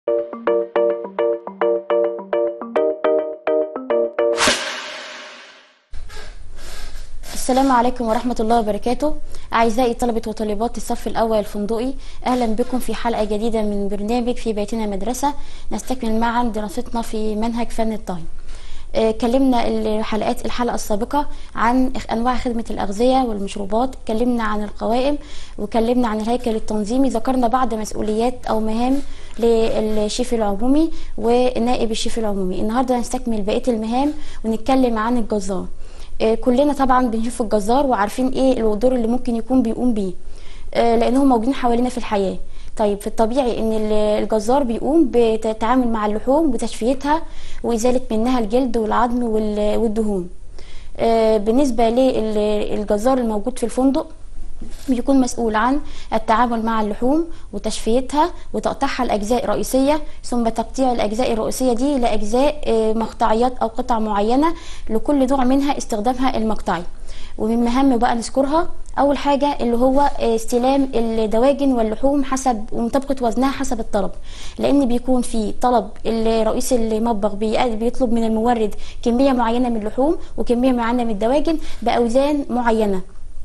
السلام عليكم ورحمة الله وبركاته أعزائي طلبة وطالبات الصف الأول الفندقي أهلا بكم في حلقة جديدة من برنامج في بيتنا مدرسة نستكمل معا دراستنا في منهج فن الطهي آه، كلمنا الحلقات الحلقة السابقة عن أنواع خدمة الأغذية والمشروبات كلمنا عن القوائم وكلمنا عن الهيكل التنظيمي ذكرنا بعض مسؤوليات أو مهام للشيف العمومي ونائب الشيف العمومي النهاردة هنستكمل بقية المهام ونتكلم عن الجزار آه، كلنا طبعا بنشوف الجزار وعارفين ايه الدور اللي ممكن يكون بيقوم بيه آه، لانهم موجودين حوالينا في الحياه طيب في الطبيعي ان ال- الجزار بيقوم بالتعامل مع اللحوم وتشفيتها وازاله منها الجلد والعظم وال- والدهون آه، بالنسبه للجزار الموجود في الفندق بيكون مسؤول عن التعامل مع اللحوم وتشفيتها وتقطيعها لأجزاء رئيسية ثم تقطيع الأجزاء الرئيسية دي لأجزاء آه، مقطعيات أو قطع معينة لكل نوع منها استخدامها المقطعي ومن مهام بقى نذكرها أول حاجة اللي هو آه، استلام الدواجن واللحوم حسب ومطابقة وزنها حسب الطلب لأن بيكون في طلب ال- رئيس المطبخ بي- بيطلب من المورد كمية معينة من اللحوم وكمية معينة من الدواجن بأوزان معينة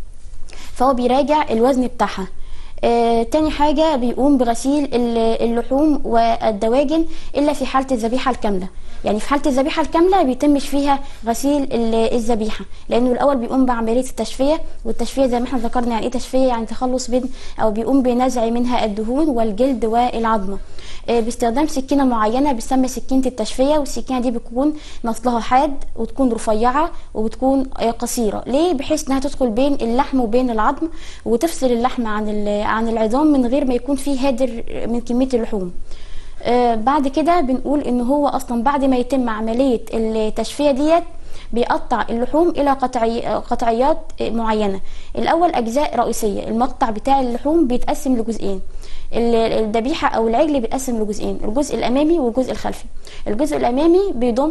فهو بيراجع الوزن بتاعها آه، تاني حاجة بيقوم بغسيل ال- اللحوم والدواجن إلا في حالة الذبيحة الكاملة يعني في حالة الذبيحة الكاملة بيتمش فيها غسيل ال- الذبيحة لأنه الأول بيقوم بعملية التشفية والتشفية زي ما احنا ذكرنا يعني إيه تشفية يعني تخلص من أو بيقوم بنزع منها الدهون والجلد والعظمة آه، باستخدام سكينة معينة بتسمى سكينة التشفية والسكينة دي بتكون نصلها حاد وتكون رفيعة وبتكون آه، قصيرة ليه بحيث انها تدخل بين اللحم وبين العظم وتفصل اللحم عن ال- عن العظام من غير ما يكون فيه هادر من كمية اللحوم آه، بعد كده بنقول ان هو اصلا بعد ما يتم عملية التشفية ديت بيقطع اللحوم الى قطعي قطعيات معينه الاول اجزاء رئيسيه المقطع بتاع اللحوم بيتقسم لجزئين ال- الذبيحه او العجل بيتقسم لجزئين الجزء الامامي والجزء الخلفي الجزء الامامي بيضم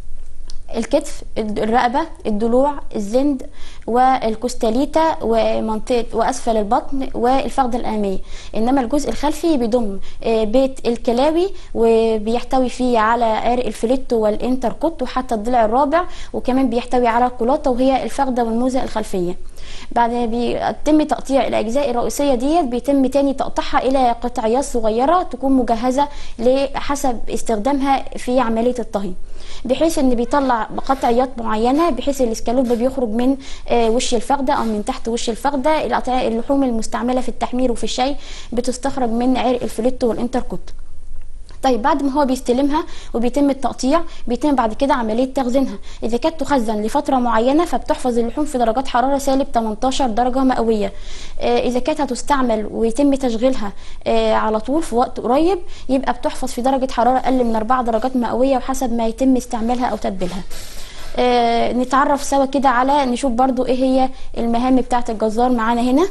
الكتف الرقبة الضلوع الزند والكوستاليتا ومنطقة وأسفل البطن والفخذ الأمامية إنما الجزء الخلفي بيضم آه، بيت الكلاوي وبيحتوي فيه على عرق الفليتو والانتركوت وحتى الضلع الرابع وكمان بيحتوي على الكولاطة وهي الفخذة والموزة الخلفية بعد ما بيتم تقطيع الأجزاء الرئيسية ديت بيتم تاني تقطيعها إلى قطعيات صغيرة تكون مجهزة لحسب استخدامها في عملية الطهي بحيث ان بيطلع قطعيات معينه بحيث الاسكالوب بيخرج من آه، وش الفخده او من تحت وش الفخده القطع- اللحوم المستعمله في التحمير وفي الشاي بتستخرج من عرق الفليتو والانتركوت طيب بعد ما هو بيستلمها وبيتم التقطيع بيتم بعد كده عمليه تخزينها اذا كانت تخزن لفتره معينه فبتحفظ اللحوم في درجات حراره سالب 18 درجه مئويه آه، اذا كانت هتستعمل ويتم تشغيلها آه، على طول في وقت قريب يبقى بتحفظ في درجه حراره اقل من 4 درجات مئويه وحسب ما يتم استعمالها او تتبيلها آه، نتعرف سوا كده على نشوف برضو ايه هي المهام بتاعه الجزار معانا هنا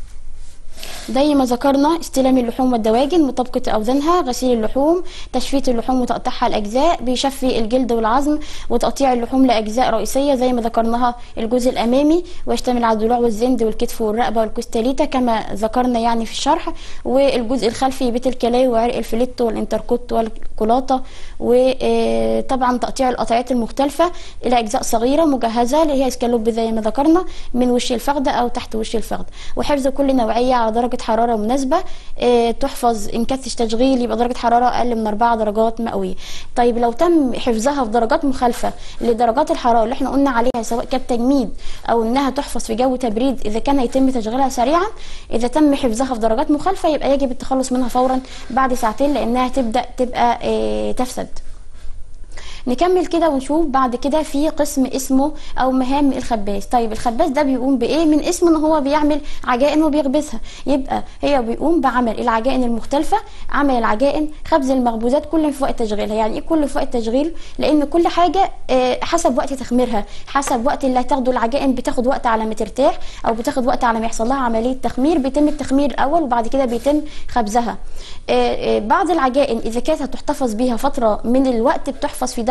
زي ما ذكرنا استلام اللحوم والدواجن مطابقة أوزانها غسيل اللحوم تشفية اللحوم وتقطيعها لأجزاء بيشفي الجلد والعظم وتقطيع اللحوم لأجزاء رئيسية زي ما ذكرناها الجزء الأمامي ويشتمل على الضلوع والزند والكتف والرقبة والكوستاليتا كما ذكرنا يعني في الشرح والجزء الخلفي بيت الكلاوي وعرق الفليتو والانتركوت والكولاطة وطبعا تقطيع القطعيات المختلفة إلى أجزاء صغيرة مجهزة اللي هي اسكالوب زي ما ذكرنا من وش الفخذة أو تحت وش الفخذة وحفظ كل نوعية على درجة حرارة مناسبة آه، تحفظ إن كانت تشغيل يبقى درجة حرارة أقل من 4 درجات مئوية طيب لو تم حفظها في درجات مخالفة لدرجات الحرارة اللي احنا قلنا عليها سواء كانت تجميد أو إنها تحفظ في جو تبريد إذا كان يتم تشغيلها سريعا إذا تم حفظها في درجات مخالفة يبقى يجب التخلص منها فورا بعد ساعتين لأنها تبدأ تبقى آه، تفسد نكمل كده ونشوف بعد كده في قسم اسمه او مهام الخباز طيب الخباز ده بيقوم بايه من اسمه ان هو بيعمل عجائن وبيخبزها يبقى هي بيقوم بعمل العجائن المختلفه عمل العجائن خبز المخبوزات كل في وقت تشغيلها يعني ايه كل في وقت تشغيل لان كل حاجه آه، حسب وقت تخميرها حسب وقت اللي هتاخده العجائن بتاخد وقت على ما ترتاح او بتاخد وقت على ما يحصل لها عمليه تخمير بيتم التخمير الاول وبعد كده بيتم خبزها آه، آه، بعض العجائن اذا كانت هتحتفظ بيها فتره من الوقت بتحفظ في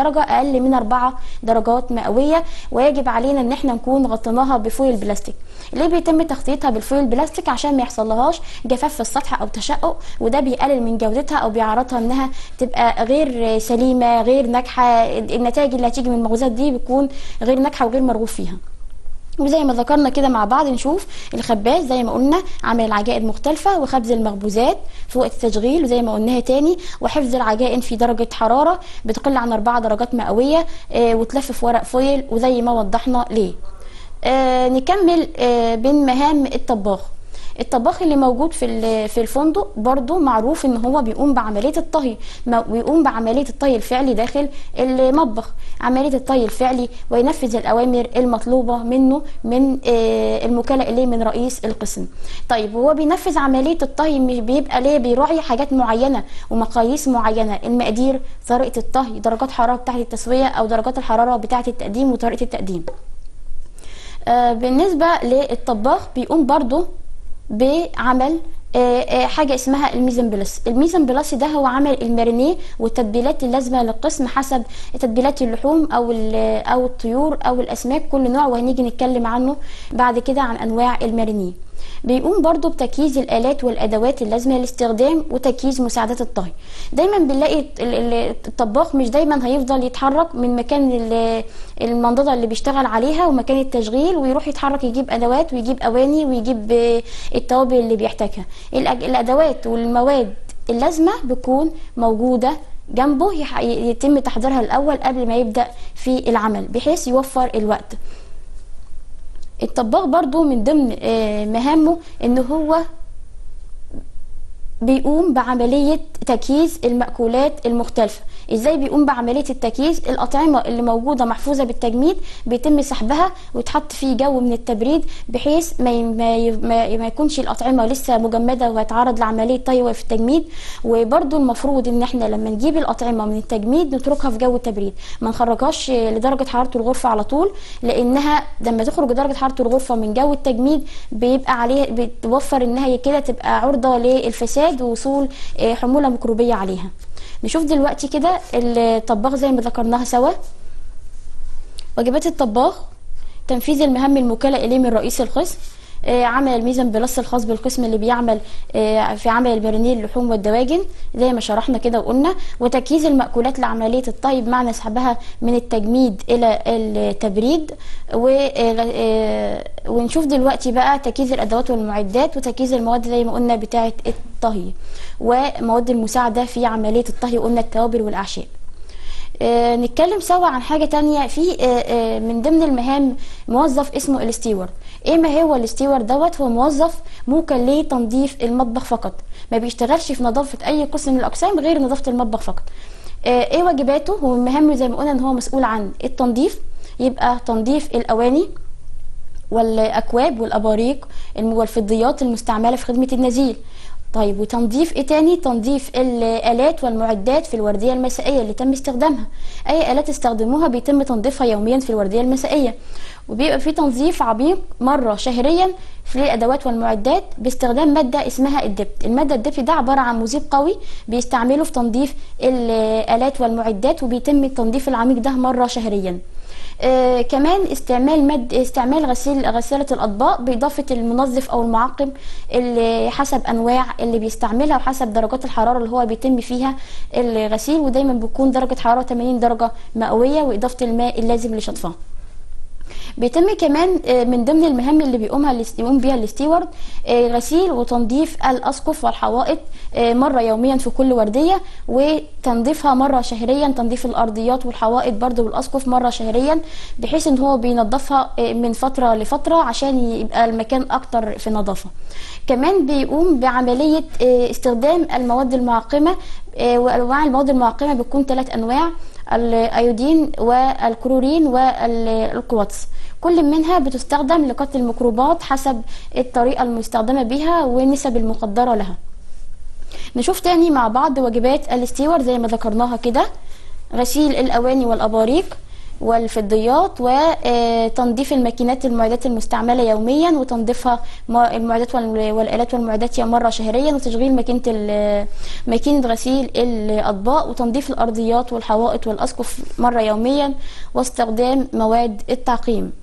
درجة اقل من 4 درجات مئوية ويجب علينا ان احنا نكون غطيناها بفويل بلاستيك ليه بيتم تغطيتها بالفويل بلاستيك عشان ما يحصلهاش جفاف في السطح او تشقق وده بيقلل من جودتها او بيعرضها انها تبقى غير سليمه غير ناجحه النتائج اللي هتيجي من المخبوزات دي بتكون غير ناجحه وغير مرغوب فيها وزي ما ذكرنا كده مع بعض نشوف الخباز زي ما قلنا عمل العجائن مختلفة وخبز المخبوزات في وقت التشغيل وزي ما قلناها تاني وحفظ العجائن في درجة حرارة بتقل عن 4 درجات مئوية آه وتلف في ورق فويل وزي ما وضحنا ليه آه نكمل آه بين مهام الطباخ الطباخ اللي موجود في في الفندق برضو معروف ان هو بيقوم بعمليه الطهي بيقوم بعمليه الطهي الفعلي داخل المطبخ عمليه الطهي الفعلي وينفذ الاوامر المطلوبه منه من المكلف اليه من رئيس القسم طيب هو بينفذ عمليه الطهي مش بيبقى ليه بيراعي حاجات معينه ومقاييس معينه المقادير طريقه الطهي درجات حراره بتاعه التسويه او درجات الحراره بتاعه التقديم وطريقه التقديم آه بالنسبه للطباخ بيقوم برضو بعمل حاجة اسمها الميزن بلس الميزن بلس ده هو عمل المارينيه والتتبيلات اللازمة للقسم حسب تتبيلات اللحوم أو أو الطيور أو الأسماك كل نوع وهنيجي نتكلم عنه بعد كده عن أنواع المارينيه بيقوم برضو بتجهيز الآلات والأدوات اللازمة للاستخدام وتجهيز مساعدات الطهي دايما بنلاقي الطباخ مش دايما هيفضل يتحرك من مكان المنضدة اللي بيشتغل عليها ومكان التشغيل ويروح يتحرك يجيب أدوات ويجيب أواني ويجيب التوابل اللي بيحتاجها الأدوات والمواد اللازمة بتكون موجودة جنبه يتم تحضيرها الأول قبل ما يبدأ في العمل بحيث يوفر الوقت الطباخ برضو من ضمن مهامه ان هو بيقوم بعملية تجهيز المأكولات المختلفة ازاي بيقوم بعملية التجهيز الأطعمة اللي موجودة محفوظة بالتجميد بيتم سحبها ويتحط في جو من التبريد بحيث ما, ما, ما, ما يكونش الأطعمة لسه مجمدة وهتعرض لعملية طيوة في التجميد وبرده المفروض ان احنا لما نجيب الأطعمة من التجميد نتركها في جو التبريد ما نخرجهاش لدرجة حرارة الغرفة على طول لأنها لما تخرج درجة حرارة الغرفة من جو التجميد بيبقى عليها بتوفر انها كده تبقى عرضة للفساد ووصول حمولة ميكروبية عليها نشوف دلوقتي كده الطباخ زي ما ذكرناها سوا واجبات الطباخ تنفيذ المهام الموكله اليه من رئيس القسم آه عمل الميزان بلس الخاص بالقسم اللي بيعمل آه في عمل البرانيل اللحوم والدواجن زي ما شرحنا كده وقلنا وتجهيز المأكولات لعملية الطهي بمعنى سحبها من التجميد إلى التبريد آه ونشوف دلوقتي بقى تجهيز الأدوات والمعدات وتجهيز المواد زي ما قلنا بتاعة الطهي ومواد المساعدة في عملية الطهي قلنا التوابل والأعشاب آه نتكلم سوا عن حاجة تانية في آه آه من ضمن المهام موظف اسمه الستيور ايه ما هو الستيور دوت هو موظف موكل لتنظيف المطبخ فقط ما بيشتغلش في نظافة اي قسم من الاقسام غير نظافة المطبخ فقط ايه واجباته هو مهمه زي ما قلنا ان هو مسؤول عن التنظيف يبقى تنظيف الاواني والاكواب والاباريق والفضيات المستعمله في خدمه النزيل طيب وتنظيف ايه تاني تنظيف الالات والمعدات في الورديه المسائيه اللي تم استخدامها اي الات استخدموها بيتم تنظيفها يوميا في الورديه المسائيه وبيبقى في تنظيف عميق مره شهريا في الادوات والمعدات باستخدام ماده اسمها الدبت الماده الدبت ده عباره عن مذيب قوي بيستعمله في تنظيف الالات والمعدات وبيتم التنظيف العميق ده مره شهريا آه كمان استعمال مد استعمال غسيل غسالة الأطباق بإضافة المنظف أو المعقم اللي حسب أنواع اللي بيستعملها وحسب درجات الحرارة اللي هو بيتم فيها الغسيل ودايما بيكون درجة حرارة 80 درجة مئوية وإضافة الماء اللازم لشطفها بيتم كمان من ضمن المهام اللي بيقومها يقوم بيها الستيورد غسيل وتنظيف الاسقف والحوائط مره يوميا في كل ورديه وتنظيفها مره شهريا تنظيف الارضيات والحوائط برضو والاسقف مره شهريا بحيث ان هو بينظفها من فتره لفتره عشان يبقى المكان اكتر في نظافه كمان بيقوم بعمليه استخدام المواد المعقمه وانواع المواد المعقمه بتكون ثلاث انواع الايودين والكلورين والقواتس كل منها بتستخدم لقتل الميكروبات حسب الطريقة المستخدمة بها والنسب المقدرة لها نشوف تاني مع بعض واجبات الستيور زي ما ذكرناها كده غسيل الأواني والأباريق والفضيات وتنظيف الماكينات المعدات المستعملة يوميا وتنظيفها المعدات والآلات والمعدات مرة شهريا وتشغيل ماكينة ماكينة غسيل الأطباق وتنظيف الأرضيات والحوائط والأسقف مرة يوميا واستخدام مواد التعقيم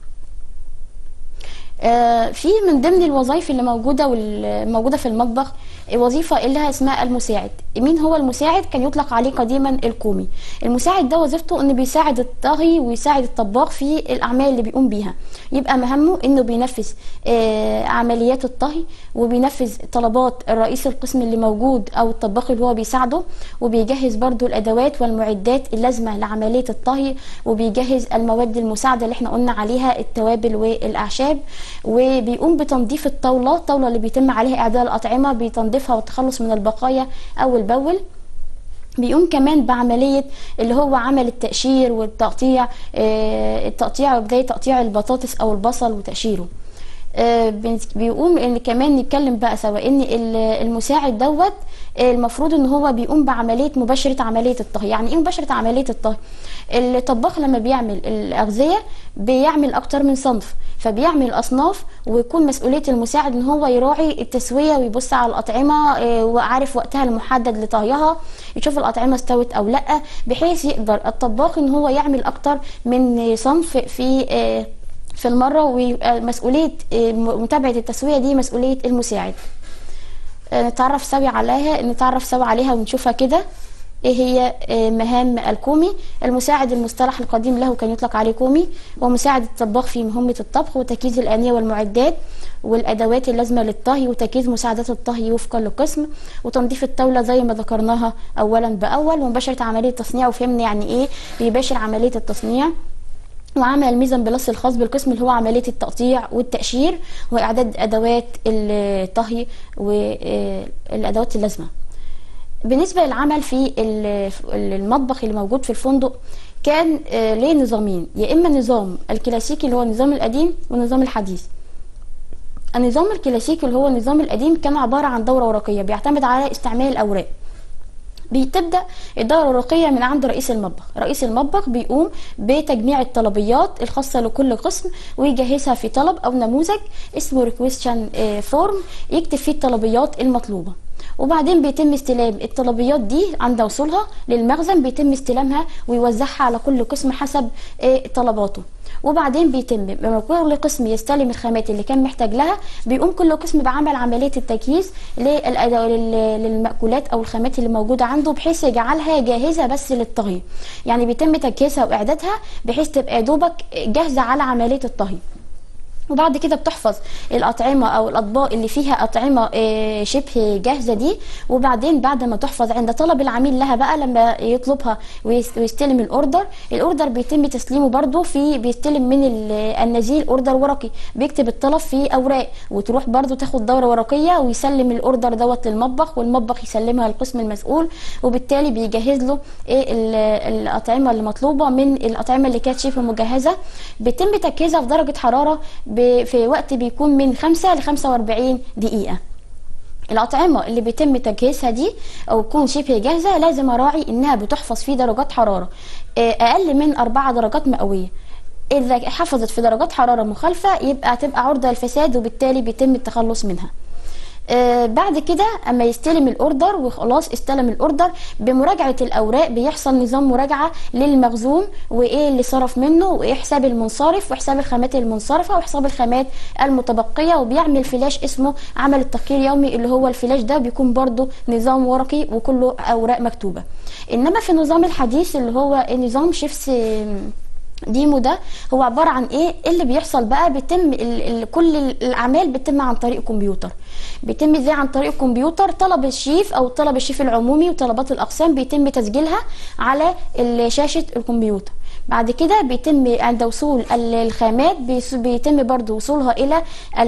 آه، في من ضمن الوظائف اللي موجوده والموجوده في المطبخ وظيفه اللي اسمها المساعد مين هو المساعد كان يطلق عليه قديما الكومي المساعد ده وظيفته انه بيساعد الطاغي ويساعد الطباخ في الاعمال اللي بيقوم بيها يبقى مهمه انه بينفذ آه، عمليات الطهي وبينفذ طلبات الرئيس القسم اللي موجود او الطباخ اللي هو بيساعده وبيجهز برضو الادوات والمعدات اللازمه لعمليه الطهي وبيجهز المواد المساعده اللي احنا قلنا عليها التوابل والاعشاب وبيقوم بتنظيف الطاوله الطاوله اللي بيتم عليها اعداد الاطعمه بتنظيفها والتخلص من البقايا اول باول بيقوم كمان بعملية اللي هو عمل التقشير والتقطيع آه، التقطيع وبداية تقطيع البطاطس أو البصل وتقشيره آه، بيقوم ان كمان نتكلم بقى سوا ان المساعد دوت المفروض ان هو بيقوم بعمليه مباشره عمليه الطهي يعني ايه مباشره عمليه الطهي الطباخ لما بيعمل الاغذيه بيعمل اكتر من صنف فبيعمل اصناف ويكون مسؤوليه المساعد ان هو يراعي التسويه ويبص على الاطعمه آه، وعارف وقتها المحدد لطهيها يشوف الاطعمه استوت او لا بحيث يقدر الطباخ ان هو يعمل اكتر من صنف في آه، في المرة ومسؤولية آه، متابعة التسوية دي مسؤولية المساعد نتعرف سوا عليها نتعرف سوا عليها ونشوفها كده ايه هي آه، مهام الكومي المساعد المصطلح القديم له كان يطلق عليه كومي ومساعد الطباخ في مهمة الطبخ وتجهيز الآنية والمعدات والأدوات اللازمة للطهي وتجهيز مساعدات الطهي وفقا للقسم وتنظيف الطاولة زي ما ذكرناها أولا بأول ومباشرة عملية التصنيع وفهمنا يعني إيه بيباشر عملية التصنيع وعمل الميزان بلس الخاص بالقسم اللي هو عملية التقطيع والتقشير وإعداد أدوات الطهي والأدوات اللازمة بالنسبة للعمل في المطبخ اللي موجود في الفندق كان آه، ليه نظامين يا إما النظام الكلاسيكي اللي هو النظام القديم والنظام الحديث النظام الكلاسيكي اللي هو النظام القديم كان عبارة عن دورة ورقية بيعتمد على استعمال الأوراق بتبدا الدوره الورقيه من عند رئيس المطبخ رئيس المطبخ بيقوم بتجميع الطلبيات الخاصه لكل قسم ويجهزها في طلب او نموذج اسمه ريكويستشن فورم يكتب فيه الطلبيات المطلوبه وبعدين بيتم استلام الطلبيات دي عند وصولها للمخزن بيتم استلامها ويوزعها على كل قسم حسب آه، طلباته وبعدين بيتم لما كل قسم يستلم الخامات اللي كان محتاج لها بيقوم كل قسم بعمل عمليه التجهيز للمأكولات او الخامات اللي موجوده عنده بحيث يجعلها جاهزه بس للطهي يعني بيتم تجهيزها واعدادها بحيث تبقى دوبك جاهزه على عمليه الطهي وبعد كده بتحفظ الأطعمة أو الأطباق اللي فيها أطعمة آه، شبه جاهزة دي وبعدين بعد ما تحفظ عند طلب العميل لها بقى لما يطلبها ويستلم الأوردر الأوردر بيتم تسليمه برده في بيستلم من النزيل أوردر ورقي بيكتب الطلب في أوراق وتروح برده تاخد دورة ورقية ويسلم الأوردر دوت للمطبخ والمطبخ يسلمها للقسم المسؤول وبالتالي بيجهز له ايه الأطعمة اللي مطلوبة من الأطعمة اللي كانت شبه مجهزة بيتم تجهيزها في درجة حرارة في وقت بيكون من 5 ل 45 دقيقة الأطعمة اللي بيتم تجهيزها دي أو تكون شبه جاهزة لازم أراعي إنها بتحفظ في درجات حرارة آه، أقل من 4 درجات مئوية إذا حفظت في درجات حرارة مخالفة يبقى تبقى عرضة للفساد وبالتالي بيتم التخلص منها آه بعد كده اما يستلم الاوردر وخلاص استلم الاوردر بمراجعه الاوراق بيحصل نظام مراجعه للمخزون وايه اللي صرف منه وايه حساب المنصرف وحساب الخامات المنصرفه وحساب الخامات المتبقيه وبيعمل فلاش اسمه عمل التقرير يومي اللي هو الفلاش ده بيكون برضو نظام ورقي وكله اوراق مكتوبه انما في النظام الحديث اللي هو نظام شيفس ديمو ده هو عباره عن ايه اللي بيحصل بقى بيتم ال ال كل الاعمال بتتم عن طريق كمبيوتر بيتم ازاي عن طريق كمبيوتر طلب الشيف او طلب الشيف العمومي وطلبات الاقسام بيتم تسجيلها على شاشه الكمبيوتر بعد كده بيتم عند وصول الخامات بيتم برضو وصولها الى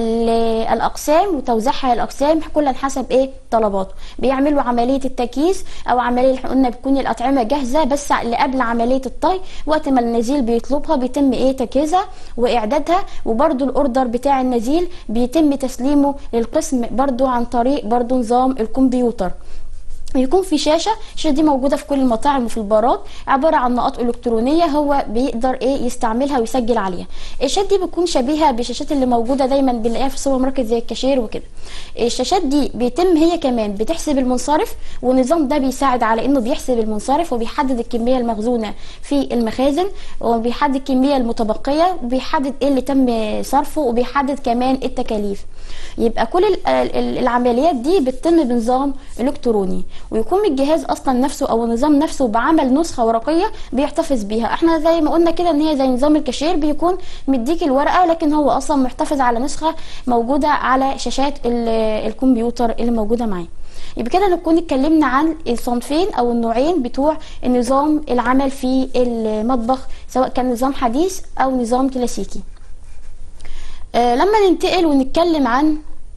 الاقسام وتوزيعها للاقسام كلا حسب ايه طلباته بيعملوا عمليه التكييس او عمليه قلنا بتكون الاطعمه جاهزه بس قبل عمليه الطي وقت ما النزيل بيطلبها بيتم ايه تجهيزها واعدادها وبرضو الاوردر بتاع النزيل بيتم تسليمه للقسم برضو عن طريق برضو نظام الكمبيوتر بيكون في شاشه الشاشه دي موجوده في كل المطاعم وفي البارات عباره عن نقاط الكترونيه هو بيقدر ايه يستعملها ويسجل عليها الشاشات دي بتكون شبيهه بالشاشات اللي موجوده دايما بنلاقيها في السوبر ماركت زي الكاشير وكده الشاشات دي بيتم هي كمان بتحسب المنصرف والنظام ده بيساعد على انه بيحسب المنصرف وبيحدد الكميه المخزونه في المخازن وبيحدد الكميه المتبقيه وبيحدد ايه اللي تم صرفه وبيحدد كمان التكاليف يبقى كل العمليات دي بتتم بنظام الكتروني ويكون الجهاز اصلا نفسه او النظام نفسه بعمل نسخه ورقيه بيحتفظ بيها احنا زي ما قلنا كده ان هي زي نظام الكاشير بيكون مديك الورقه لكن هو اصلا محتفظ على نسخه موجوده على شاشات الكمبيوتر اللي موجوده معاه يبقى كده نكون اتكلمنا عن الصنفين او النوعين بتوع النظام العمل في المطبخ سواء كان نظام حديث او نظام كلاسيكي آه لما ننتقل ونتكلم عن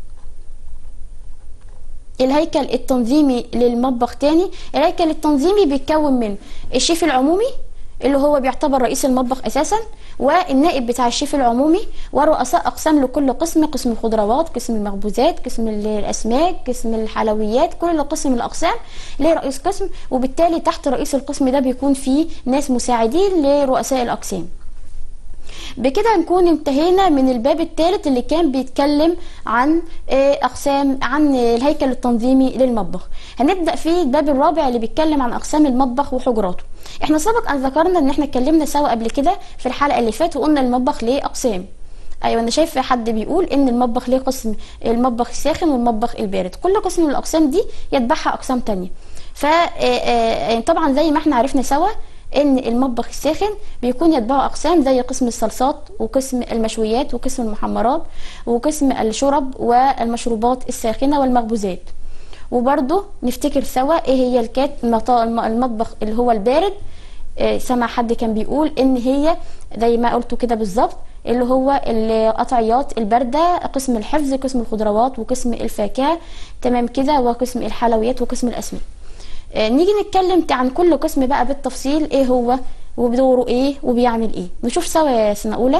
الهيكل التنظيمي للمطبخ تاني الهيكل التنظيمي بيتكون من الشيف العمومي اللي هو بيعتبر رئيس المطبخ اساسا والنائب بتاع الشيف العمومي ورؤساء اقسام لكل قسم قسم الخضروات قسم المخبوزات قسم الاسماك قسم الحلويات كل قسم من الاقسام ليه رئيس قسم وبالتالي تحت رئيس القسم ده بيكون فيه ناس مساعدين لرؤساء الاقسام بكده نكون انتهينا من الباب الثالث اللي كان بيتكلم عن اقسام عن الهيكل التنظيمي للمطبخ هنبدا في الباب الرابع اللي بيتكلم عن اقسام المطبخ وحجراته احنا سبق ان ذكرنا ان احنا اتكلمنا سوا قبل كده في الحلقه اللي فاتت وقلنا المطبخ ليه اقسام ايوه انا شايف حد بيقول ان المطبخ ليه قسم المطبخ الساخن والمطبخ البارد كل قسم من الاقسام دي يتبعها اقسام تانية ف طبعا زي ما احنا عرفنا سوا ان المطبخ الساخن بيكون يتبعه اقسام زي قسم الصلصات وقسم المشويات وقسم المحمرات وقسم الشرب والمشروبات الساخنه والمخبوزات وبرده نفتكر سوا ايه هي الكات المطبخ اللي هو البارد إيه سمع حد كان بيقول ان هي زي ما قلته كده بالظبط اللي هو القطعيات البارده قسم الحفظ قسم الخضروات وقسم الفاكهه تمام كده وقسم الحلويات وقسم الاسماك نيجي نتكلم عن كل قسم بقى بالتفصيل ايه هو وبدوره ايه وبيعمل ايه نشوف سوا يا سنه اولى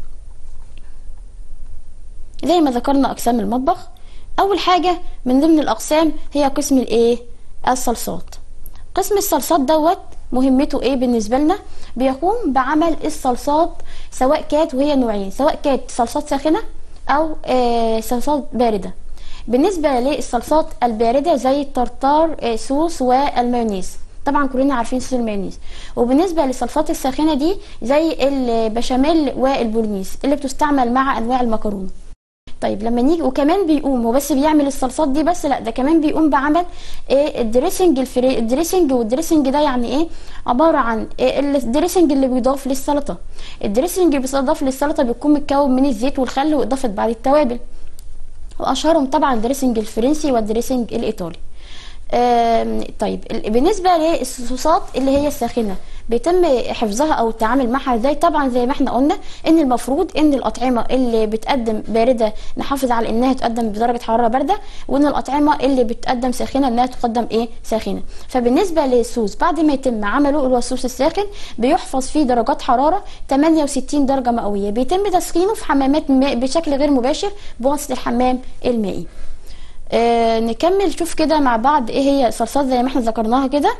زي ما ذكرنا اقسام المطبخ اول حاجه من ضمن الاقسام هي قسم الايه الصلصات قسم الصلصات دوت مهمته ايه بالنسبه لنا بيقوم بعمل الصلصات سواء كانت وهي نوعين سواء كانت صلصات ساخنه او آه صلصات بارده بالنسبه للصلصات البارده زي الترتار صوص والمايونيز طبعا كلنا عارفين صوص المايونيز وبالنسبه للصلصات الساخنه دي زي البشاميل والبولنيز اللي بتستعمل مع انواع المكرونه طيب لما نيجي وكمان بيقوم هو بس بيعمل الصلصات دي بس لا ده كمان بيقوم بعمل ايه الدريسنج الفري الدريسنج والدريسنج ده يعني ايه عباره عن إيه الدريسنج اللي بيضاف للسلطه الدريسنج اللي بيضاف للسلطه بيكون متكون من الزيت والخل واضافه بعض التوابل واشهرهم طبعا الدريسنج الفرنسي والدريسنج الايطالي طيب بالنسبه للصوصات اللي هي الساخنه بيتم حفظها او التعامل معها ازاي طبعا زي ما احنا قلنا ان المفروض ان الاطعمه اللي بتقدم بارده نحافظ على انها تقدم بدرجه حراره بارده وان الاطعمه اللي بتقدم ساخنه انها تقدم ايه ساخنه فبالنسبه للصوص بعد ما يتم عمله اللي هو الصوص الساخن بيحفظ فيه درجات حراره 68 درجه مئويه بيتم تسخينه في حمامات ماء بشكل غير مباشر بواسطه الحمام المائي آه نكمل شوف كده مع بعض ايه هي الصلصات زي ما احنا ذكرناها كده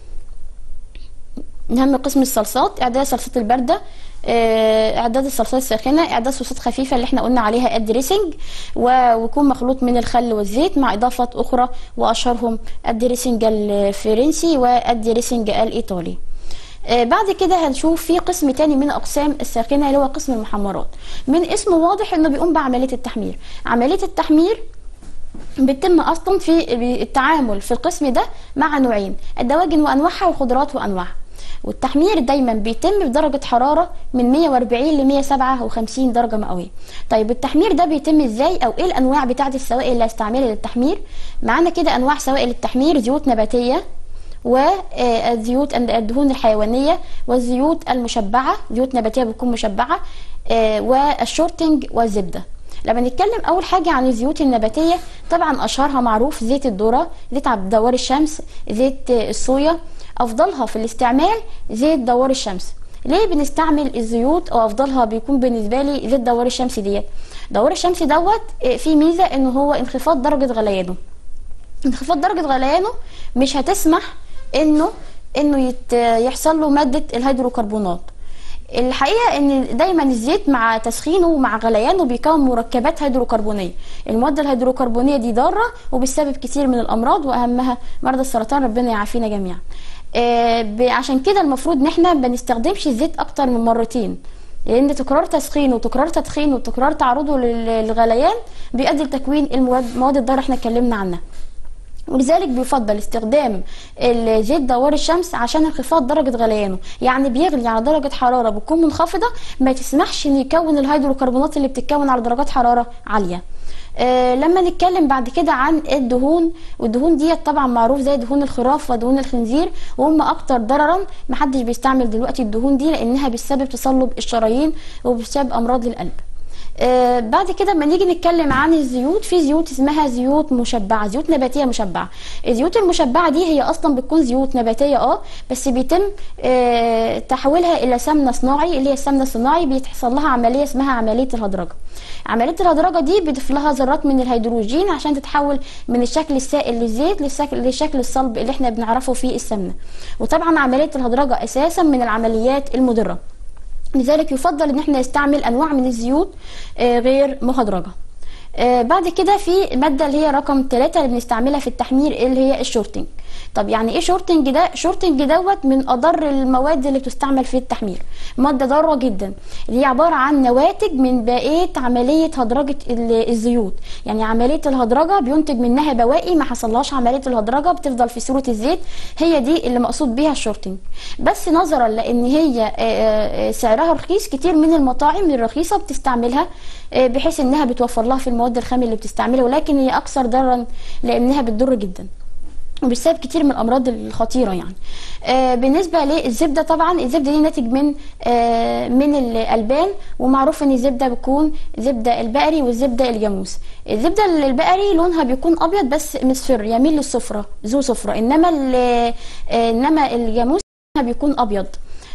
نهم قسم الصلصات اعداد الصلصات البارده آه اعداد الصلصات الساخنه اعداد صوصات خفيفه اللي احنا قلنا عليها الدريسنج ويكون مخلوط من الخل والزيت مع اضافات اخرى واشهرهم الدريسنج الفرنسي والدريسنج الايطالي آه بعد كده هنشوف في قسم تاني من اقسام الساخنه اللي هو قسم المحمرات من اسمه واضح انه بيقوم بعمليه التحمير عمليه التحمير بيتم اصلا في التعامل في القسم ده مع نوعين الدواجن وانواعها والخضروات وانواعها والتحمير دايما بيتم بدرجة حرارة من 140 ل 157 درجة مئوية طيب التحمير ده بيتم ازاي او ايه الانواع بتاعة السوائل اللي هستعملها للتحمير معانا كده انواع سوائل التحمير زيوت نباتية والزيوت الدهون الحيوانية والزيوت المشبعة زيوت نباتية بتكون مشبعة والشورتنج والزبدة لما نتكلم اول حاجه عن الزيوت النباتيه طبعا اشهرها معروف زيت الذره زيت دوار الشمس زيت الصويا افضلها في الاستعمال زيت دوار الشمس ليه بنستعمل الزيوت او افضلها بيكون بالنسبه لي زيت دوار الشمس ديت دوار الشمس دوت في ميزه ان هو انخفاض درجه غليانه انخفاض درجه غليانه مش هتسمح انه انه يت يحصل له ماده الهيدروكربونات الحقيقه ان دايما الزيت مع تسخينه ومع غليانه بيكون مركبات هيدروكربونيه المواد الهيدروكربونيه دي ضاره وبتسبب كتير من الامراض واهمها مرضى السرطان ربنا يعافينا جميعا آه، ب- عشان كده المفروض ان احنا ما بنستخدمش الزيت اكتر من مرتين لان تكرار تسخينه وتكرار تدخينه وتكرار تعرضه لل- للغليان بيؤدي لتكوين المواد المواد الضاره احنا اتكلمنا عنها ولذلك بيفضل استخدام الزيت دوار الشمس عشان انخفاض درجة غليانه يعني بيغلي على درجة حرارة بتكون منخفضة ما تسمحش ان يكون الهيدروكربونات اللي بتتكون على درجات حرارة عالية آه لما نتكلم بعد كده عن الدهون والدهون ديت طبعا معروف زي دهون الخراف ودهون الخنزير وهم اكتر ضررا محدش بيستعمل دلوقتي الدهون دي لانها بتسبب تصلب الشرايين وبتسبب امراض للقلب آه بعد كده لما نيجي نتكلم عن الزيوت في زيوت اسمها زيوت مشبعه زيوت نباتيه مشبعه الزيوت المشبعه دي هي اصلا بتكون زيوت نباتيه اه بس بيتم آه تحويلها الى سمنه صناعي اللي هي السمنه الصناعي بيحصل لها عمليه اسمها عمليه الهدرجه عمليه الهدرجه دي بيضيف لها ذرات من الهيدروجين عشان تتحول من الشكل السائل للزيت للشكل للشكل الصلب اللي احنا بنعرفه في السمنه وطبعا عمليه الهدرجه اساسا من العمليات المضره لذلك يفضل ان احنا نستعمل انواع من الزيوت آه، غير مهدرجه آه، بعد كده في ماده اللي هي رقم ثلاثة اللي بنستعملها في التحمير اللي هي الشورتنج طب يعني ايه شورتنج ده شورتنج دوت من اضر المواد اللي بتستعمل في التحمير ماده ضاره جدا اللي هي عباره عن نواتج من بقيه عمليه هدرجه ال- الزيوت يعني عمليه الهدرجه بينتج منها بواقي ما حصلهاش عمليه الهدرجه بتفضل في صوره الزيت هي دي اللي مقصود بيها الشورتنج بس نظرا لان هي آه، آه، سعرها رخيص كتير من المطاعم الرخيصه بتستعملها آه، بحيث انها بتوفر لها في المواد الخام اللي بتستعملها ولكن هي اكثر ضررا لانها بتضر جدا وبسبب كتير من الامراض الخطيره يعني آه بالنسبه للزبده طبعا الزبده دي ناتج من آه من الالبان ومعروف ان الزبده بتكون زبده البقري والزبده الجاموس الزبده البقري لونها بيكون ابيض بس مصفر يميل للصفرة ذو صفرة انما ال- آه انما الجاموس لونها بيكون ابيض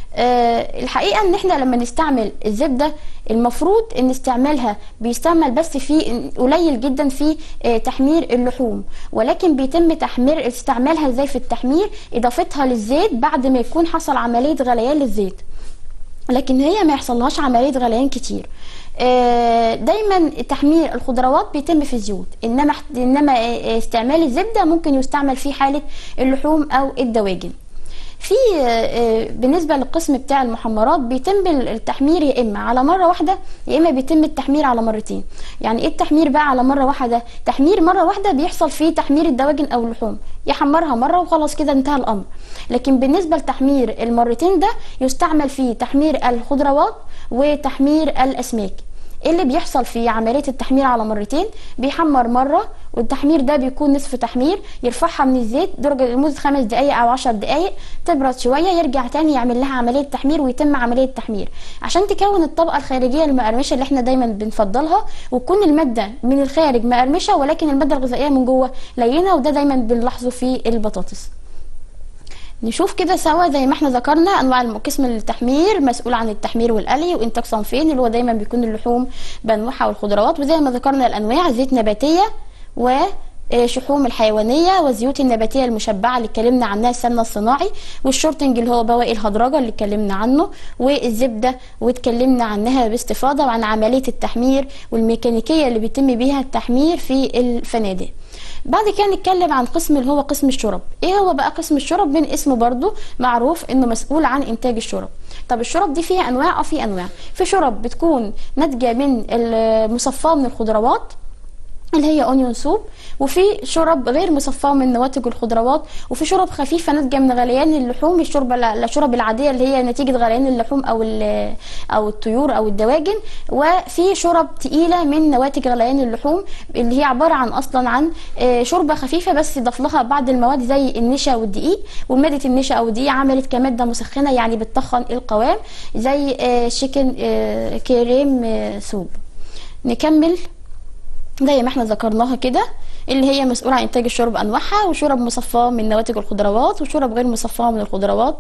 آه، الحقيقه ان احنا لما نستعمل الزبده المفروض ان استعمالها بيستعمل بس في قليل جدا في آه، تحمير اللحوم ولكن بيتم تحمير استعمالها ازاي في التحمير اضافتها للزيت بعد ما يكون حصل عمليه غليان للزيت لكن هي ما يحصلهاش عمليه غليان كتير آه، دايما تحمير الخضروات بيتم في الزيوت انما انما آه، استعمال الزبده ممكن يستعمل في حاله اللحوم او الدواجن في آه، بالنسبه للقسم بتاع المحمرات بيتم التحمير يا اما على مره واحده يا اما بيتم التحمير على مرتين يعني ايه التحمير بقى على مره واحده تحمير مره واحده بيحصل فيه تحمير الدواجن او اللحوم يحمرها مره وخلاص كده انتهى الامر لكن بالنسبه لتحمير المرتين ده يستعمل فيه تحمير الخضروات وتحمير الاسماك ايه اللي بيحصل في عمليه التحمير على مرتين بيحمر مره والتحمير ده بيكون نصف تحمير يرفعها من الزيت درجه لمده خمس دقائق او عشر دقائق تبرد شويه يرجع تاني يعمل لها عمليه تحمير ويتم عمليه تحمير عشان تكون الطبقه الخارجيه المقرمشه اللي احنا دايما بنفضلها وتكون الماده من الخارج مقرمشه ولكن الماده الغذائيه من جوه لينه وده دايما بنلاحظه في البطاطس نشوف كده سوا زي ما احنا ذكرنا انواع الم- قسم التحمير مسؤول عن التحمير والقلي وانتاج صنفين اللي هو دايما بيكون اللحوم بانواعها والخضروات وزي ما ذكرنا الانواع زيت نباتيه و آه، شحوم الحيوانيه والزيوت النباتيه المشبعه اللي اتكلمنا عنها السمنه الصناعي والشورتنج اللي هو بواقي الهدرجه اللي اتكلمنا عنه والزبده واتكلمنا عنها باستفاضه وعن عمليه التحمير والميكانيكيه اللي بيتم بيها التحمير في الفنادق بعد كده نتكلم عن قسم اللي هو قسم الشرب ايه هو بقى قسم الشرب من اسمه برضو معروف انه مسؤول عن انتاج الشرب طب الشرب دي فيها انواع اه في انواع في شرب بتكون ناتجه من المصفاه من الخضروات اللي هي اونيون سوب وفي شرب غير مصفاه من نواتج الخضروات وفي شرب خفيفه ناتجه من غليان اللحوم الشرب الشرب العاديه اللي هي نتيجه غليان اللحوم او ال- او الطيور او الدواجن وفي شرب تقيله من نواتج غليان اللحوم اللي هي عباره عن اصلا عن آه، شوربه خفيفه بس ضاف لها بعض المواد زي النشا والدقيق وماده النشا او الدقيق عملت كماده مسخنه يعني بتطخن القوام زي شيكن كريم آه، سوب نكمل زي ما احنا ذكرناها كده اللي هي مسؤولة عن إنتاج الشرب أنواعها وشرب مصفاة من نواتج الخضروات وشرب غير مصفاة من الخضروات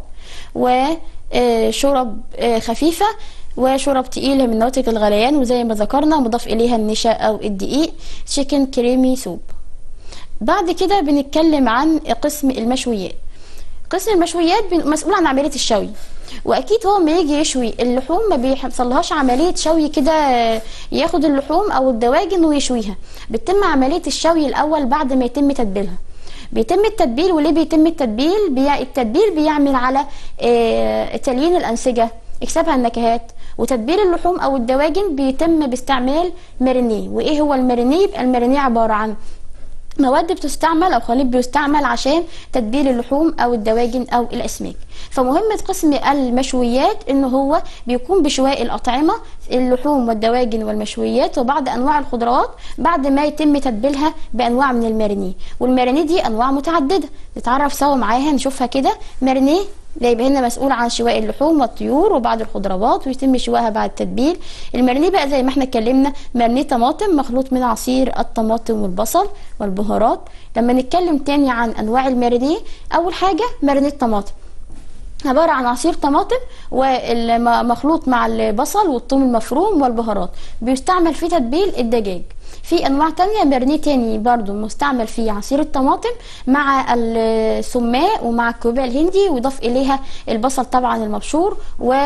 وشرب خفيفة وشرب تقيلة من نواتج الغليان وزي ما ذكرنا مضاف إليها النشا أو الدقيق تشيكن كريمي سوب بعد كده بنتكلم عن قسم المشويات قسم المشويات بن- مسؤول عن عمليه الشوي واكيد هو ما يجي يشوي اللحوم ما بيحصلهاش عمليه شوي كده آه، ياخد اللحوم او الدواجن ويشويها بتتم عمليه الشوي الاول بعد ما يتم تتبيلها بيتم التتبيل وليه بيتم التتبيل بيع... التتبيل بيعمل على آه، تليين الانسجه اكسابها النكهات وتتبيل اللحوم او الدواجن بيتم باستعمال مارينيه وايه هو المارينيه يبقى المارينيه عباره عن مواد بتستعمل او خليط بيستعمل عشان تتبيل اللحوم او الدواجن او الاسماك فمهمه قسم المشويات ان هو بيكون بشواء الاطعمه اللحوم والدواجن والمشويات وبعض انواع الخضروات بعد ما يتم تتبيلها بانواع من المارينيه والمارينيه دي انواع متعدده نتعرف سوا معاها نشوفها كده مارينيه ده يبقى هنا مسؤول عن شواء اللحوم والطيور وبعض الخضروات ويتم شوائها بعد التتبيل المارينيه بقى زي ما احنا اتكلمنا مارينيه طماطم مخلوط من عصير الطماطم والبصل والبهارات لما نتكلم تاني عن انواع المارينيه اول حاجه مارينيه طماطم عبارة عن عصير طماطم ومخلوط مع البصل والثوم المفروم والبهارات بيستعمل في تتبيل الدجاج في انواع تانية مارينيه تاني برضو مستعمل فيه عصير الطماطم مع السماء ومع الكوبا الهندي ويضاف اليها البصل طبعا المبشور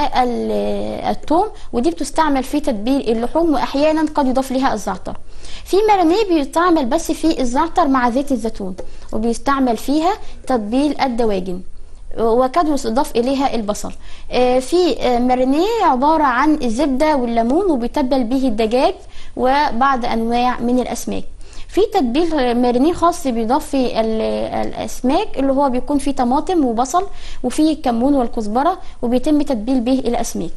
والثوم ودي بتستعمل في تتبيل اللحوم واحيانا قد يضاف لها الزعتر في مارينيه بيستعمل بس في الزعتر مع زيت الزيتون وبيستعمل فيها تتبيل الدواجن وكاد يضاف اليها البصل آه، في آه، مارينيه عباره عن الزبده والليمون وبيتبل به الدجاج وبعض انواع من الاسماك في تتبيل مارينيه خاص بيضاف في ال- الاسماك اللي هو بيكون فيه طماطم وبصل وفيه الكمون والكزبره وبيتم تتبيل به الاسماك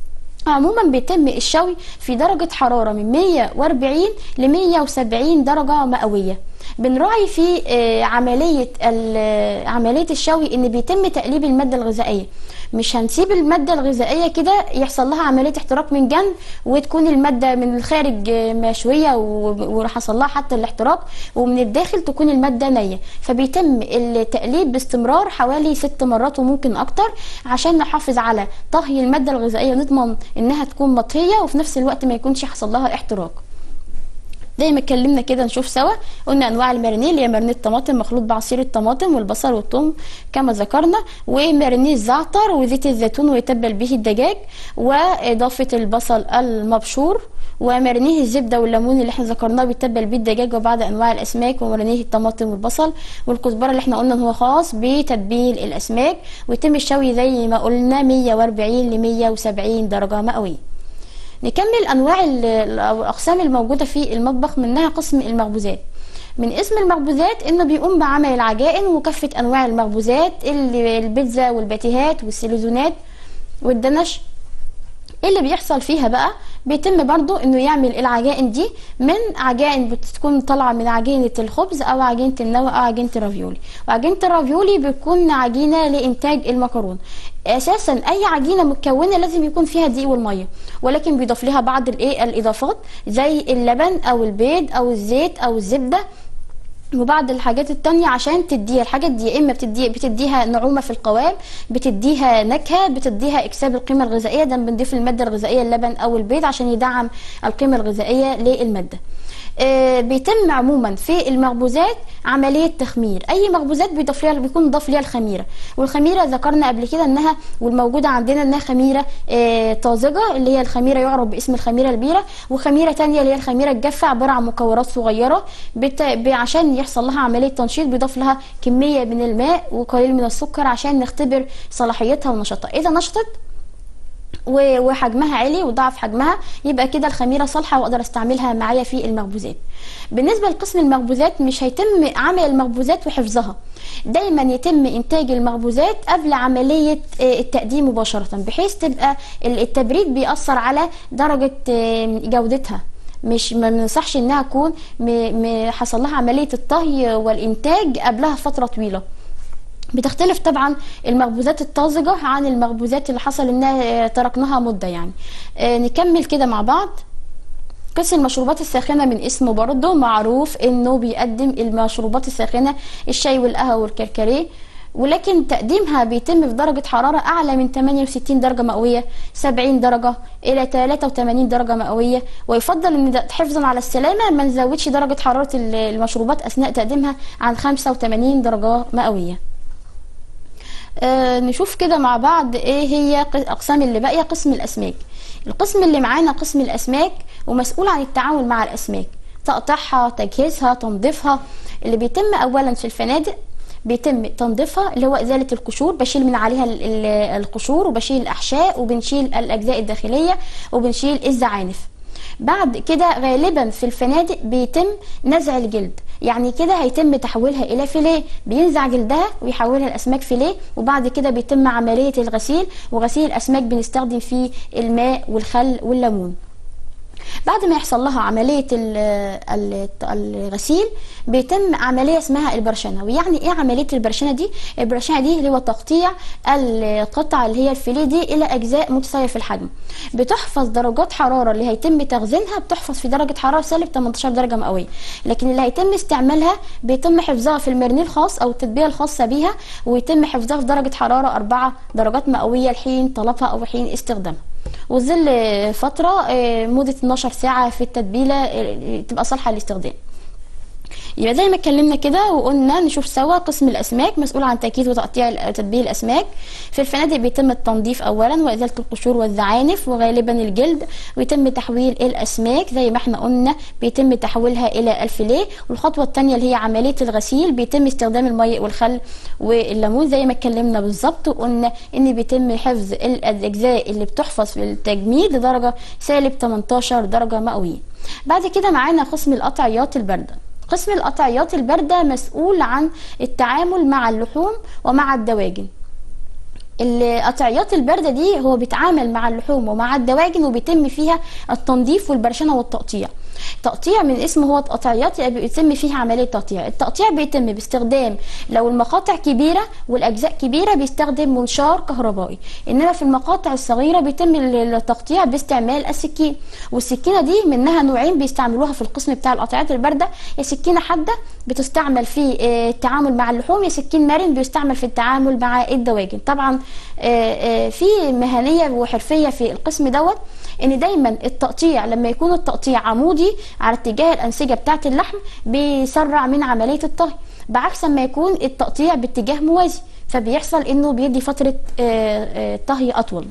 عموما بيتم الشوي في درجة حرارة من 140 ل 170 درجة مئوية بنراعي في آه، عملية ال- عملية الشوي ان بيتم تقليب المادة الغذائية مش هنسيب المادة الغذائية كده يحصل لها عملية احتراق من جنب وتكون المادة من الخارج آه، مشوية و- وحصل لها حتى الاحتراق ومن الداخل تكون المادة نية فبيتم التقليب باستمرار حوالي ست مرات وممكن اكتر عشان نحافظ على طهي المادة الغذائية ونضمن انها تكون مطهية وفي نفس الوقت ما يكونش حصل لها احتراق زي ما اتكلمنا كده نشوف سوا قلنا انواع المارينيه اللي هي مارينيه طماطم مخلوط بعصير الطماطم والبصل والثوم كما ذكرنا ومارينيه الزعتر وزيت الزيتون ويتبل به الدجاج واضافه البصل المبشور ومارينيه الزبده والليمون اللي احنا ذكرناه بيتبل بيه الدجاج وبعض انواع الاسماك ومارينيه الطماطم والبصل والكزبره اللي احنا قلنا ان هو خاص بتتبيل الاسماك ويتم الشوي زي ما قلنا 140 ل 170 درجه مئويه نكمل انواع ال- ال- او الاقسام الموجوده في المطبخ منها قسم المخبوزات من اسم المخبوزات انه بيقوم بعمل العجائن وكافه انواع المخبوزات اللي البيتزا والباتيهات والسيليزونات والدنش ايه اللي بيحصل فيها بقى بيتم برضو انه يعمل العجائن دي من عجائن بتكون طالعه من عجينه الخبز او عجينه النوى او عجينه الرافيولي وعجينه الرافيولي بتكون عجينه لانتاج المكرونه اساسا اي عجينه متكونه لازم يكون فيها دقيق والميه ولكن بيضاف لها بعض الايه الاضافات زي اللبن او البيض او الزيت او الزبده وبعض الحاجات التانية عشان تديها الحاجات دي يا اما بتدي بتديها نعومة في القوام بتديها نكهة بتديها اكساب القيمة الغذائية ده بنضيف المادة الغذائية اللبن او البيض عشان يدعم القيمة الغذائية للمادة آه، بيتم عموما في المخبوزات عمليه تخمير اي مخبوزات بيضاف ليها بيكون ضاف ليها الخميره والخميره ذكرنا قبل كده انها والموجوده عندنا انها خميره آه، طازجه اللي هي الخميره يعرف باسم الخميره البيره وخميره تانية اللي هي الخميره الجافه عباره عن مكورات صغيره بت... ب- عشان يحصل لها عمليه تنشيط بيضاف لها كميه من الماء وقليل من السكر عشان نختبر صلاحيتها ونشاطها اذا نشطت و- وحجمها عالي وضعف حجمها يبقى كده الخميره صالحه واقدر استعملها معايا في المخبوزات بالنسبه لقسم المخبوزات مش هيتم عمل المخبوزات وحفظها دايما يتم انتاج المخبوزات قبل عمليه آه، التقديم مباشره بحيث تبقى ال- التبريد بيأثر على درجه آه، جودتها مش ما بننصحش انها تكون م- م- حصل لها عمليه الطهي والانتاج قبلها فتره طويله بتختلف طبعا المخبوزات الطازجة عن المخبوزات اللي حصل انها آه، تركناها مدة يعني آه، نكمل كده مع بعض قسم المشروبات الساخنة من اسمه برضه معروف انه بيقدم المشروبات الساخنة الشاي والقهوة والكركديه ولكن تقديمها بيتم في درجة حرارة أعلى من 68 درجة مئوية 70 درجة إلى 83 درجة مئوية ويفضل إن ده حفظا على السلامة ما نزودش درجة حرارة المشروبات أثناء تقديمها عن 85 درجة مئوية آه نشوف كده مع بعض ايه هي اقسام اللي باقيه قسم الاسماك القسم اللي معانا قسم الاسماك ومسؤول عن التعامل مع الاسماك تقطيعها تجهيزها تنظيفها اللي بيتم اولا في الفنادق بيتم تنظيفها اللي هو ازاله القشور بشيل من عليها القشور وبشيل الاحشاء وبنشيل الاجزاء الداخليه وبنشيل الزعانف بعد كده غالبا في الفنادق بيتم نزع الجلد يعني كده هيتم تحويلها الى فيليه بينزع جلدها ويحولها لاسماك فيليه وبعد كده بيتم عمليه الغسيل وغسيل الاسماك بنستخدم فيه الماء والخل والليمون بعد ما يحصل لها عملية الغسيل بيتم عملية اسمها البرشنة ويعني ايه عملية البرشنة دي البرشنة دي اللي هو تقطيع القطعة اللي هي الفيليه دي الى اجزاء متساوية في الحجم بتحفظ درجات حرارة اللي هيتم تخزينها بتحفظ في درجة حرارة سالب 18 درجة مئوية لكن اللي هيتم استعمالها بيتم حفظها في المرنيل الخاص او التتبيلة الخاصة بيها ويتم حفظها في درجة حرارة 4 درجات مئوية لحين طلبها او حين استخدامها وظل فترة مدة 12 ساعة في التتبيلة تبقى صالحة للاستخدام يبقى زي ما اتكلمنا كده وقلنا نشوف سوا قسم الاسماك مسؤول عن تجهيز وتقطيع تتبيل الاسماك في الفنادق بيتم التنظيف اولا وازاله القشور والزعانف وغالبا الجلد ويتم تحويل الاسماك زي ما احنا قلنا بيتم تحويلها الى الفيليه والخطوه الثانيه اللي هي عمليه الغسيل بيتم استخدام الماء والخل والليمون زي ما اتكلمنا بالظبط وقلنا ان بيتم حفظ الاجزاء اللي بتحفظ في التجميد لدرجه سالب 18 درجه مئويه بعد كده معانا قسم القطعيات البارده قسم القطعيات الباردة مسؤول عن التعامل مع اللحوم ومع الدواجن القطعيات الباردة دي هو بيتعامل مع اللحوم ومع الدواجن وبيتم فيها التنظيف والبرشنة والتقطيع تقطيع من اسمه هو قطعيات يبقى بيتم فيها عمليه تقطيع التقطيع بيتم باستخدام لو المقاطع كبيره والاجزاء كبيره بيستخدم منشار كهربائي انما في المقاطع الصغيره بيتم التقطيع باستعمال السكين والسكينه دي منها نوعين بيستعملوها في القسم بتاع القطعيات البارده يا سكينه حاده بتستعمل في التعامل مع اللحوم يا سكين مرن بيستعمل في التعامل مع الدواجن طبعا في مهنيه وحرفيه في القسم دوت ان دايما التقطيع لما يكون التقطيع عمودي على اتجاه الانسجه بتاعه اللحم بيسرع من عمليه الطهي بعكس ما يكون التقطيع باتجاه موازي فبيحصل انه بيدي فتره طهي اطول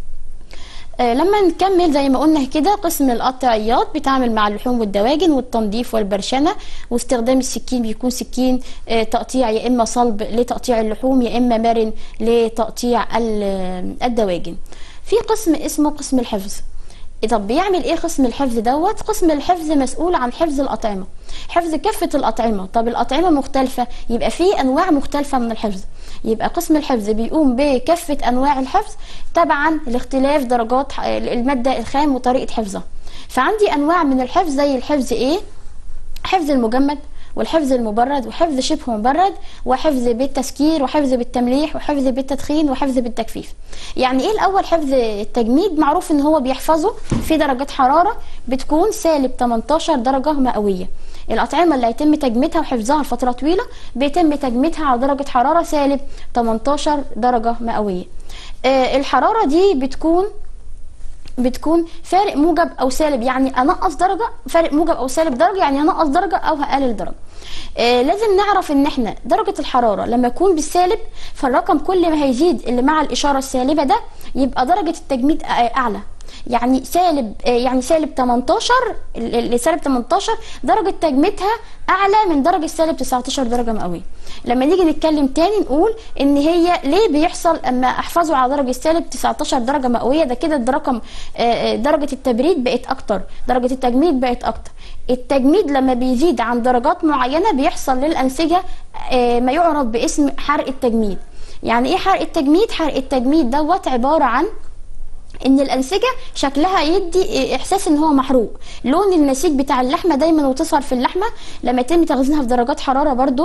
لما نكمل زي ما قلنا كده قسم القطعيات بيتعامل مع اللحوم والدواجن والتنظيف والبرشنه واستخدام السكين بيكون سكين تقطيع يا اما صلب لتقطيع اللحوم يا اما مرن لتقطيع الدواجن في قسم اسمه قسم الحفظ طب بيعمل ايه قسم الحفظ دوت قسم الحفظ مسؤول عن حفظ الاطعمه حفظ كافه الاطعمه طب الاطعمه مختلفه يبقى في انواع مختلفه من الحفظ يبقى قسم الحفظ بيقوم بكافه انواع الحفظ تبعا لاختلاف درجات الماده الخام وطريقه حفظها فعندي انواع من الحفظ زي الحفظ ايه حفظ المجمد والحفظ المبرد وحفظ شبه مبرد وحفظ بالتسكير وحفظ بالتمليح وحفظ بالتدخين وحفظ بالتجفيف يعني ايه الاول حفظ التجميد معروف ان هو بيحفظه في درجات حراره بتكون سالب 18 درجه مئويه الاطعمه اللي هيتم تجميدها وحفظها لفتره طويله بيتم تجميدها على درجه حراره سالب 18 درجه مئويه آه الحراره دي بتكون بتكون فارق موجب او سالب يعني انقص درجه فارق موجب او سالب درجه يعني انقص درجه او هقلل درجه آه لازم نعرف ان احنا درجه الحراره لما يكون بالسالب فالرقم كل ما هيزيد اللي مع الاشاره السالبه ده يبقى درجه التجميد اعلى يعني سالب يعني سالب 18 لسالب 18 درجه تجميدها اعلى من درجه سالب 19 درجه مئويه لما نيجي نتكلم تاني نقول ان هي ليه بيحصل اما احفظه على درجه سالب 19 درجه مئويه ده كده الرقم درجه التبريد بقت اكتر درجه التجميد بقت اكتر التجميد لما بيزيد عن درجات معينه بيحصل للانسجه ما يعرف باسم حرق التجميد يعني ايه حرق التجميد حرق التجميد دوت عباره عن ان الانسجه شكلها يدي احساس ان هو محروق لون النسيج بتاع اللحمه دايما وتظهر في اللحمه لما يتم تخزينها في درجات حراره برضو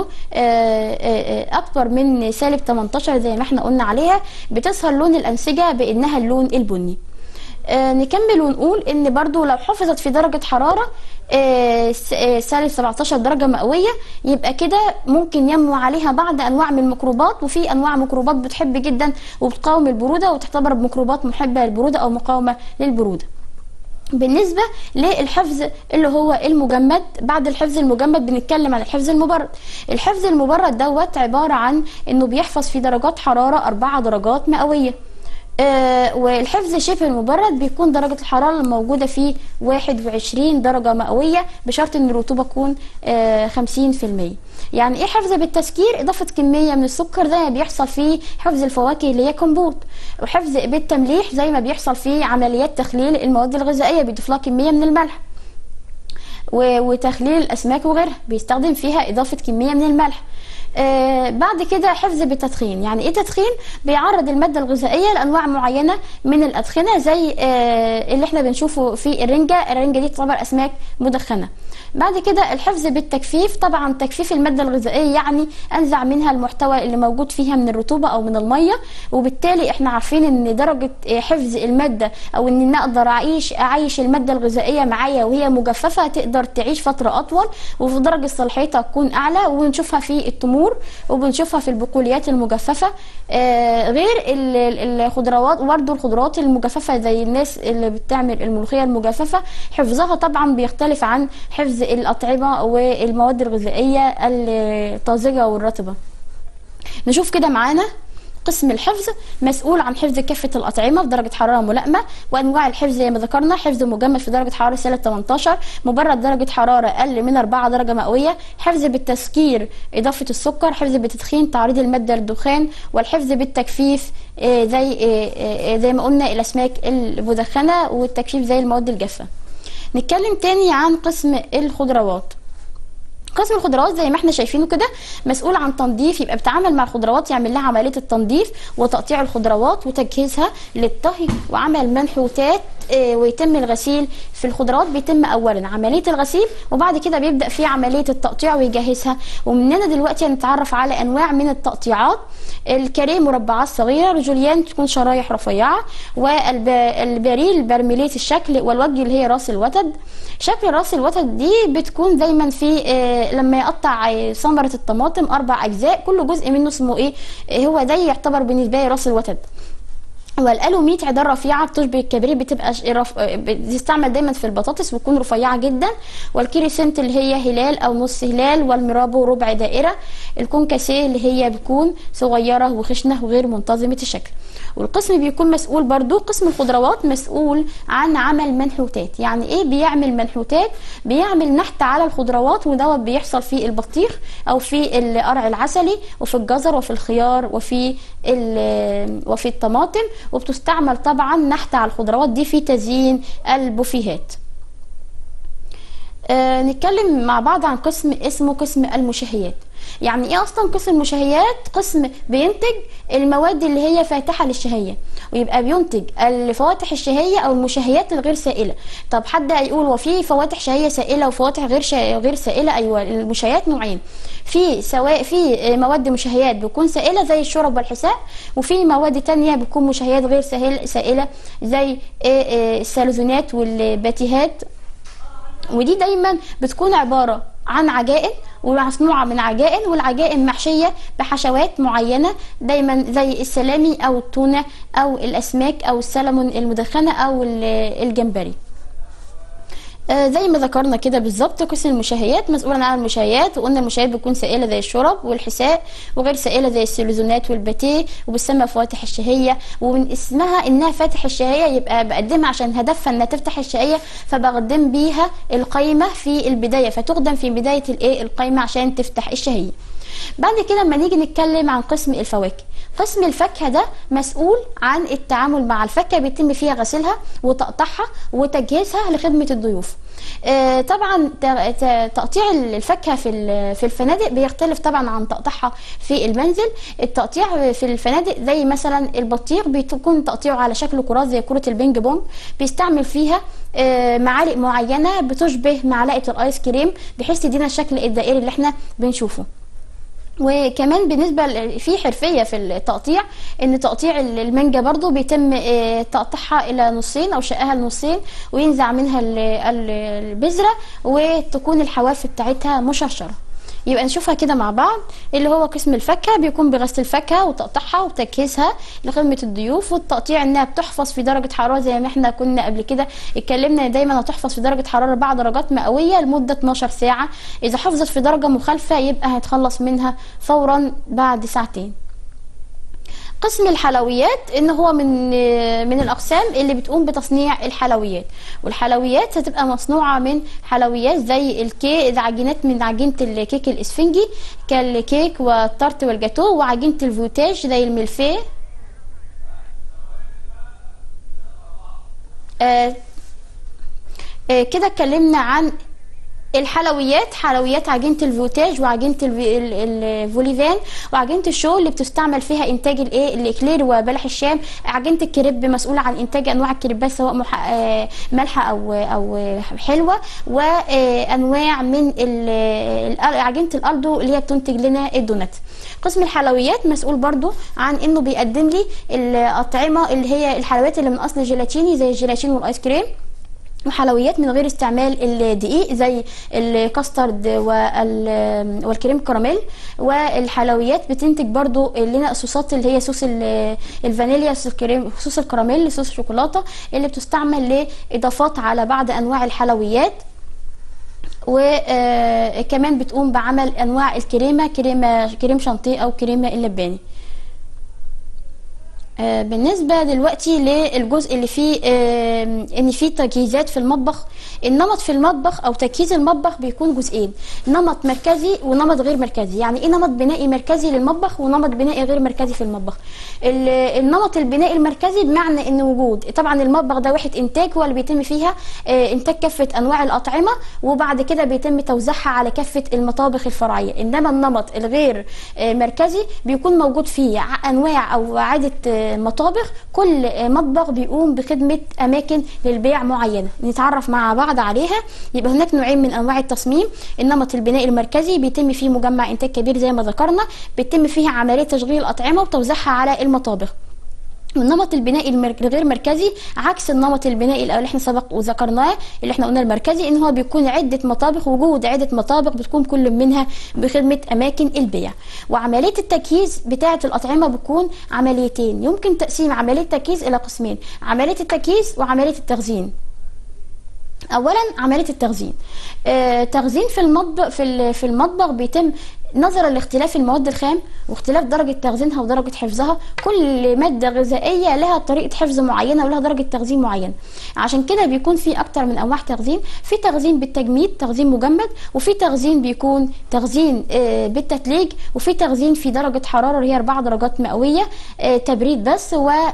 اكبر من سالب 18 زي ما احنا قلنا عليها بتظهر لون الانسجه بانها اللون البني نكمل ونقول ان برضو لو حفظت في درجه حراره آه، س- آه، سالب 17 درجة مئوية يبقى كده ممكن ينمو عليها بعض أنواع من الميكروبات وفي أنواع ميكروبات بتحب جدا وبتقاوم البرودة وتعتبر ميكروبات محبة للبرودة أو مقاومة للبرودة بالنسبة للحفظ اللي هو المجمد بعد الحفظ المجمد بنتكلم عن الحفظ المبرد الحفظ المبرد دوت عبارة عن انه بيحفظ في درجات حرارة 4 درجات مئوية آه والحفظ شبه المبرد بيكون درجة الحرارة الموجودة فيه 21 درجة مئوية بشرط ان الرطوبة تكون آه 50% يعني ايه حفظ بالتسكير اضافة كمية من السكر زي ما بيحصل في حفظ الفواكه اللي هي كمبوت وحفظ بالتمليح زي ما بيحصل في عمليات تخليل المواد الغذائية بيضيف لها كمية من الملح و- وتخليل الاسماك وغيرها بيستخدم فيها اضافه كميه من الملح آه بعد كده حفظ بالتدخين يعني ايه تدخين بيعرض الماده الغذائيه لانواع معينه من الادخنه زي آه اللي احنا بنشوفه في الرنجه الرنجه دي تعتبر اسماك مدخنه بعد كده الحفظ بالتجفيف طبعا تجفيف الماده الغذائيه يعني انزع منها المحتوى اللي موجود فيها من الرطوبه او من الميه وبالتالي احنا عارفين ان درجه آه، حفظ الماده او ان انا اقدر اعيش اعيش الماده الغذائيه معايا وهي مجففه تقدر تعيش فتره اطول وفي درجه صلاحيتها تكون اعلى وبنشوفها في التمور وبنشوفها في البقوليات المجففه آه، غير ال- ال- الخضروات وبرده الخضروات المجففه زي الناس اللي بتعمل الملوخيه المجففه حفظها طبعا بيختلف عن حفظ الاطعمه والمواد الغذائيه الطازجه والرطبه نشوف كده معانا قسم الحفظ مسؤول عن حفظ كافة الأطعمة في درجة حرارة ملائمة وأنواع الحفظ زي ما ذكرنا حفظ مجمد في درجة حرارة سالب 18 مبرد درجة حرارة أقل من 4 درجة مئوية حفظ بالتسكير إضافة السكر حفظ بالتدخين تعريض المادة للدخان والحفظ بالتجفيف آه، زي آه، آه، زي ما قلنا الأسماك المدخنة والتجفيف زي المواد الجافة نتكلم تاني عن قسم الخضروات قسم الخضروات زي ما احنا شايفينه كده مسؤول عن تنظيف يبقى بيتعامل مع الخضروات يعمل لها عمليه التنظيف وتقطيع الخضروات وتجهيزها للطهي وعمل منحوتات آه، ويتم الغسيل في الخضروات بيتم اولا عمليه الغسيل وبعد كده بيبدا في عمليه التقطيع ويجهزها ومننا دلوقتي هنتعرف على انواع من التقطيعات الكاريه مربعات صغيره الجوليان تكون شرايح رفيعه والبريل برميليه الشكل والوجه اللي هي راس الوتد شكل راس الوتد دي بتكون دايما في آه، لما يقطع آه، ثمره الطماطم اربع اجزاء كل جزء منه اسمه ايه آه، هو ده يعتبر بالنسبه لي راس الوتد والالوميت عدار رفيعه بتشبه الكبريت بتبقى ش- رف... بتستعمل دايما في البطاطس وتكون رفيعه جدا والكيريسنت اللي هي هلال او نص هلال والمرابو ربع دائره الكونكاسيه اللي هي بتكون صغيره وخشنه وغير منتظمه الشكل والقسم بيكون مسؤول برضو قسم الخضروات مسؤول عن عمل منحوتات يعني ايه بيعمل منحوتات بيعمل نحت على الخضروات ودوت بيحصل في البطيخ او في القرع العسلي وفي الجزر وفي الخيار وفي ال- وفي الطماطم وبتستعمل طبعا نحت على الخضروات دي في تزيين البوفيهات آه نتكلم مع بعض عن قسم اسمه قسم المشهيات يعني ايه اصلا قسم المشهيات قسم بينتج المواد اللي هي فاتحه للشهيه ويبقى بينتج الفواتح الشهيه او المشهيات الغير سائله طب حد هيقول وفي فواتح شهيه سائله وفواتح غير شا... غير سائله ايوه المشهيات نوعين في سواء في مواد مشهيات بتكون سائله زي الشرب والحساء وفي مواد تانية بتكون مشهيات غير سائل- سائله زي إيه إيه السالزونات والباتيهات ودي دايما بتكون عبارة عن عجائن ومصنوعة من عجائن والعجائن محشية بحشوات معينة دايما زي السلامي أو التونة أو الأسماك أو السلمون المدخنة أو ال- الجمبري آه، زي ما ذكرنا كده بالظبط قسم المشهيات مسؤول عن المشهيات وقلنا المشهيات بتكون سائله زي الشرب والحساء وغير سائله زي السيلوزونات والباتيه وبتسمى فواتح الشهيه ومن اسمها انها فاتح الشهيه يبقى بقدمها عشان هدفها انها تفتح الشهيه فبقدم بيها القايمه في البدايه فتقدم في بدايه الايه القايمه عشان تفتح الشهيه بعد كده لما نيجي نتكلم عن قسم الفواكه قسم الفاكهه ده مسؤول عن التعامل مع الفاكهه بيتم فيها غسيلها وتقطيعها وتجهيزها لخدمه الضيوف آه، طبعا ت- ت- تقطيع الفاكهه في ال- في الفنادق بيختلف طبعا عن تقطيعها في المنزل التقطيع في الفنادق زي مثلا البطيخ بيكون تقطيعه على شكل كرات زي كره البينج بونج بيستعمل فيها آه، معالق معينه بتشبه معلقه الايس كريم بحيث تدينا الشكل الدائري اللي احنا بنشوفه وكمان بالنسبه ل- في حرفيه في التقطيع ان تقطيع ال- المانجا برضو بيتم آه، تقطيعها الى نصين او شقها لنصين وينزع منها ال- ال- البذره وتكون الحواف بتاعتها مشرشره يبقى نشوفها كده مع بعض اللي هو قسم الفاكهه بيكون بغسل الفاكهه وتقطيعها وتجهيزها لخدمه الضيوف والتقطيع انها بتحفظ في درجه حراره زي ما احنا كنا قبل كده اتكلمنا إن دايما هتحفظ في درجه حراره 4 درجات مئويه لمده 12 ساعه اذا حفظت في درجه مخالفه يبقى هيتخلص منها فورا بعد ساعتين قسم الحلويات ان هو من من الاقسام اللي بتقوم بتصنيع الحلويات والحلويات هتبقى مصنوعه من حلويات زي الكيك عجينات من عجينه الكيك الاسفنجي كالكيك والتارت والجاتو وعجينه الفوتاج زي الملفيه آه آه كده اتكلمنا عن الحلويات حلويات عجينة الفوتاج وعجينة الفي- ال- الفوليفان وعجينة الشو اللي بتستعمل فيها انتاج الايه الاكلير وبلح الشام عجينة الكريب مسؤولة عن انتاج انواع الكريبات سواء مح- آه، مالحة او او حلوة وانواع من ال- ال- عجينة الالدو اللي هي بتنتج لنا الدونات قسم الحلويات مسؤول برضو عن انه بيقدم لي الاطعمة اللي هي الحلويات اللي من اصل جيلاتيني زي الجيلاتين والايس كريم وحلويات من غير استعمال الدقيق زي الكاسترد وال- والكريم كراميل والحلويات بتنتج برضو لنا صوصات اللي هي صوص ال- الفانيليا صوص الكريم صوص الكراميل صوص الشوكولاته اللي بتستعمل لاضافات على بعض انواع الحلويات وكمان بتقوم بعمل انواع الكريمه كريمه كريم شانتيه او كريمه اللباني آه، بالنسبه دلوقتي للجزء اللي فيه آه، ان في تجهيزات في المطبخ النمط في المطبخ او تجهيز المطبخ بيكون جزئين نمط مركزي ونمط غير مركزي يعني ايه نمط بنائي مركزي للمطبخ ونمط بنائي غير مركزي في المطبخ ال- النمط البنائي المركزي بمعنى ان وجود طبعا المطبخ ده وحده انتاج هو اللي بيتم فيها آه، انتاج كافه انواع الاطعمه وبعد كده بيتم توزيعها على كافه المطابخ الفرعيه انما النمط الغير آه، مركزي بيكون موجود فيه ع- انواع او عده آه، مطابخ كل آه، مطبخ بيقوم بخدمه اماكن للبيع معينه نتعرف مع بعض عليها يبقى هناك نوعين من انواع التصميم النمط البنائي المركزي بيتم فيه مجمع انتاج كبير زي ما ذكرنا بيتم فيه عمليه تشغيل الاطعمه وتوزيعها على المطابخ والنمط البنائي المر- الغير مركزي عكس النمط البنائي اللي احنا سبق وذكرناه اللي احنا قلنا المركزي ان هو بيكون عده مطابخ وجود عده مطابخ بتكون كل منها بخدمه اماكن البيع وعمليه التجهيز بتاعه الاطعمه بتكون عمليتين يمكن تقسيم عمليه التجهيز الى قسمين عمليه التجهيز وعمليه التخزين اولا عمليه التخزين آه تخزين في المطبخ في ال- في المطبخ بيتم نظرا لاختلاف المواد الخام واختلاف درجه تخزينها ودرجه حفظها كل ماده غذائيه لها طريقه حفظ معينه ولها درجه تخزين معينه عشان كده بيكون في اكتر من انواع تخزين في تخزين بالتجميد تخزين مجمد وفي تخزين بيكون تخزين آه، بالتتليج وفي تخزين في درجه حراره اللي هي 4 درجات مئويه آه، تبريد بس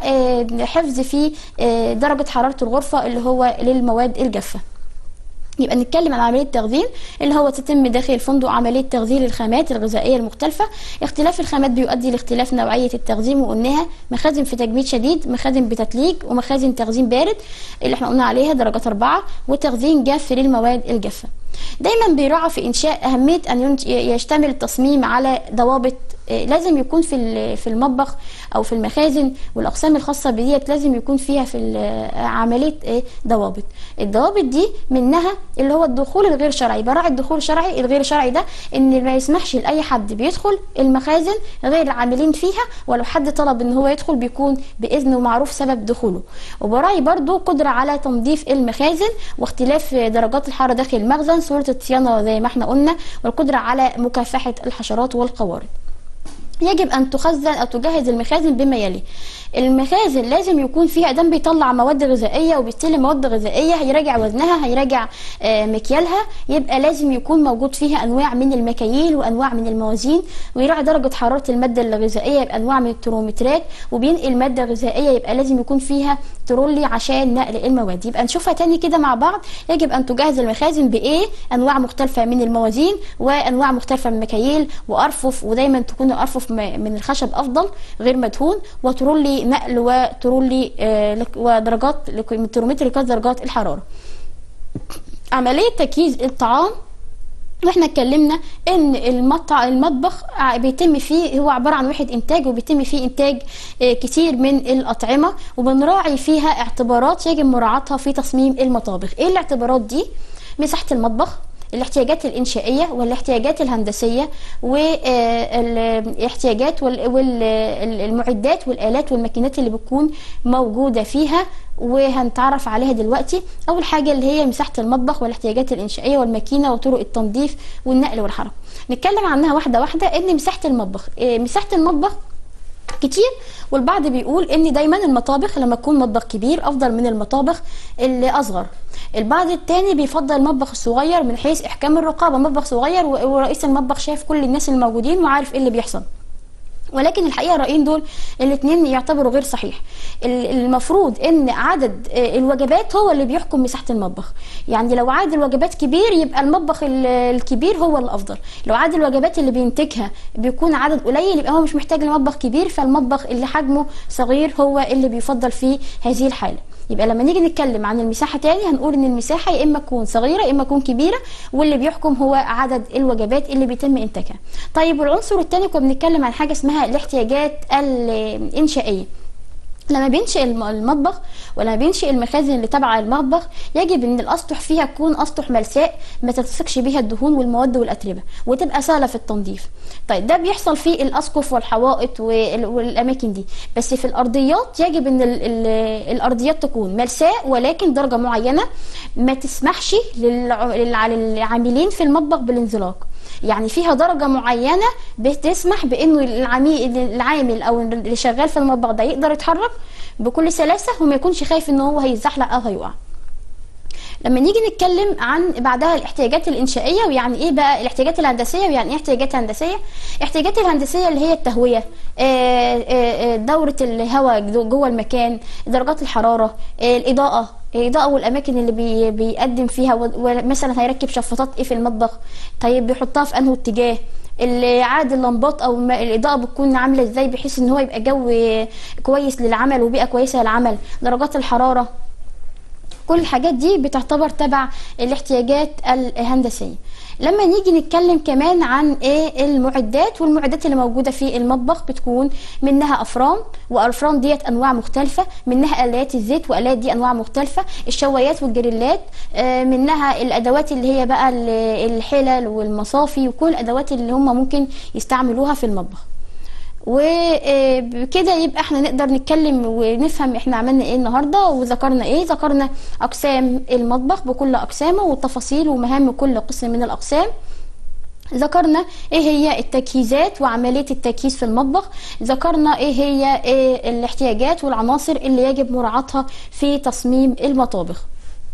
وحفظ في آه، درجه حراره الغرفه اللي هو للمواد الجافه يبقى نتكلم عن عمليه تخزين اللي هو تتم داخل الفندق عمليه تخزين الخامات الغذائيه المختلفه اختلاف الخامات بيؤدي لاختلاف نوعيه التخزين وقلناها مخازن في تجميد شديد مخازن بتتليج ومخازن تخزين بارد اللي احنا قلنا عليها درجات أربعة وتخزين جاف للمواد الجافه دايما بيراعى في انشاء اهميه ان ينش- يشتمل التصميم على ضوابط آه، لازم يكون في ال- في المطبخ او في المخازن والاقسام الخاصه بديت لازم يكون فيها في ال- عمليه آه، ضوابط الضوابط دي منها اللي هو الدخول الغير شرعي براعي الدخول الشرعي الغير شرعي ده ان ما يسمحش لاي حد بيدخل المخازن غير العاملين فيها ولو حد طلب ان هو يدخل بيكون باذن ومعروف سبب دخوله وبراعي برضو قدره على تنظيف المخازن واختلاف درجات الحراره داخل المخزن سهوله الصيانه زي ما احنا قلنا والقدره على مكافحه الحشرات والقوارض يجب ان تخزن او تجهز المخازن بما يلي المخازن لازم يكون فيها دم بيطلع مواد غذائيه وبيستلم مواد غذائيه هيراجع وزنها هيراجع آه، مكيالها يبقى لازم يكون موجود فيها انواع من المكاييل وانواع من الموازين ويراعي درجه حراره الماده الغذائيه بانواع من الترومترات وبينقل ماده غذائيه يبقى لازم يكون فيها ترولي عشان نقل المواد يبقى نشوفها تاني كده مع بعض يجب ان تجهز المخازن بايه انواع مختلفه من الموازين وانواع مختلفه من المكاييل وارفف ودايما تكون الارفف م- من الخشب افضل غير مدهون وترولي نقل وترولي آه، لك- ودرجات لك- من الترومتر لقياس درجات الحراره عمليه تجهيز الطعام واحنا اتكلمنا ان المطع المطبخ بيتم فيه هو عباره عن وحده انتاج وبيتم فيه انتاج آه، كتير من الاطعمه وبنراعي فيها اعتبارات يجب مراعاتها في تصميم المطابخ ايه الاعتبارات دي مساحه المطبخ الاحتياجات الإنشائية والاحتياجات الهندسية والاحتياجات والمعدات والآلات والماكينات اللي بتكون موجودة فيها وهنتعرف عليها دلوقتي أول حاجة اللي هي مساحة المطبخ والاحتياجات الإنشائية والماكينة وطرق التنظيف والنقل والحركة نتكلم عنها واحدة واحدة إن مساحة المطبخ إيه، مساحة المطبخ كتير والبعض بيقول ان دايما المطابخ لما تكون مطبخ كبير افضل من المطابخ اللي اصغر البعض التاني بيفضل المطبخ الصغير من حيث احكام الرقابه مطبخ صغير ورئيس المطبخ شايف كل الناس الموجودين وعارف ايه اللي بيحصل ولكن الحقيقه الرايين دول الاثنين يعتبروا غير صحيح المفروض ان عدد آه، الوجبات هو اللي بيحكم مساحه المطبخ يعني لو عدد الوجبات كبير يبقى المطبخ الكبير هو الافضل لو عدد الوجبات اللي بينتجها بيكون عدد قليل يبقى هو مش محتاج لمطبخ كبير فالمطبخ اللي حجمه صغير هو اللي بيفضل في هذه الحاله يبقى لما نيجي نتكلم عن المساحه تاني هنقول ان المساحه يا اما تكون صغيره يا اما تكون كبيره واللي بيحكم هو عدد الوجبات اللي بيتم انتاجها طيب والعنصر الثاني كنا بنتكلم عن حاجه اسمها الاحتياجات الانشائيه لما بينشئ المطبخ ولما بينشئ المخازن اللي تبع المطبخ يجب ان الاسطح فيها تكون اسطح ملساء ما تلتصقش بيها الدهون والمواد والاتربه وتبقى سهله في التنظيف طيب ده بيحصل في الاسقف والحوائط والاماكن دي بس في الارضيات يجب ان الارضيات تكون ملساء ولكن درجه معينه ما تسمحش للعاملين في المطبخ بالانزلاق يعني فيها درجة معينة بتسمح بانه العميل العامل او اللي شغال في المطبخ ده يقدر يتحرك بكل سلاسة وما يكونش خايف ان هو هيزحلق او هيقع لما نيجي نتكلم عن بعدها الاحتياجات الانشائيه ويعني ايه بقى الاحتياجات الهندسيه ويعني ايه احتياجات هندسيه احتياجات الهندسيه اللي هي التهويه آه، آه، آه، دوره الهواء جوه المكان درجات الحراره الاضاءه الاضاءه والاماكن اللي بي بيقدم فيها ومثلا هيركب شفاطات ايه في المطبخ طيب بيحطها في انه اتجاه اللي عاد اللمبات او الاضاءه بتكون عامله ازاي بحيث ان هو يبقى جو كويس للعمل وبيئه كويسه للعمل درجات الحراره كل الحاجات دي بتعتبر تبع الاحتياجات الهندسيه لما نيجي نتكلم كمان عن ايه المعدات والمعدات اللي موجوده في المطبخ بتكون منها افران والافران ديت انواع مختلفه منها الات الزيت والات دي انواع مختلفه الشوايات والجريلات آه، منها الادوات اللي هي بقى الحلل والمصافي وكل الادوات اللي هم ممكن يستعملوها في المطبخ وبكده يبقى احنا نقدر نتكلم ونفهم احنا عملنا ايه النهارده وذكرنا ايه ذكرنا اقسام المطبخ بكل اقسامه والتفاصيل ومهام كل قسم من الاقسام ذكرنا ايه هي التجهيزات وعمليه التجهيز في المطبخ ذكرنا ايه هي إيه الاحتياجات والعناصر اللي يجب مراعاتها في تصميم المطابخ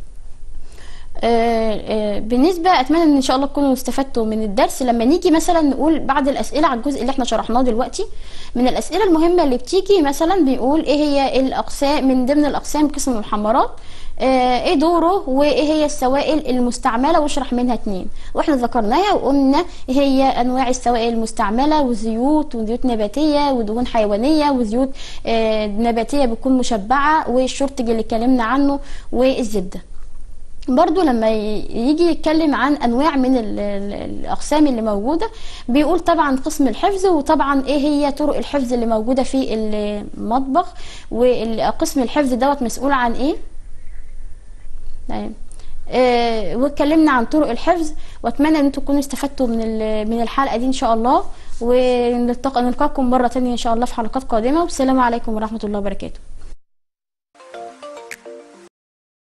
آه، آه، بالنسبة أتمنى أن إن شاء الله تكونوا استفدتوا من الدرس لما نيجي مثلا نقول بعض الأسئلة على الجزء اللي احنا شرحناه دلوقتي من الأسئلة المهمة اللي بتيجي مثلا بيقول إيه هي الأقسام من ضمن الأقسام قسم المحمرات آه، ايه دوره وايه هي السوائل المستعمله واشرح منها اتنين واحنا ذكرناها وقلنا ايه هي انواع السوائل المستعمله وزيوت وزيوت نباتيه ودهون حيوانيه وزيوت نباتيه بتكون مشبعه والشورتج اللي اتكلمنا عنه والزبده برضو لما يجي يتكلم عن انواع من الاقسام اللي موجوده بيقول طبعا قسم الحفظ وطبعا ايه هي طرق الحفظ اللي موجوده في المطبخ وقسم الحفظ دوت مسؤول عن ايه طيب آه واتكلمنا عن طرق الحفظ واتمنى ان انتم تكونوا استفدتوا من من الحلقه دي ان شاء الله ونلقاكم مره تانية ان شاء الله في حلقات قادمه والسلام عليكم ورحمه الله وبركاته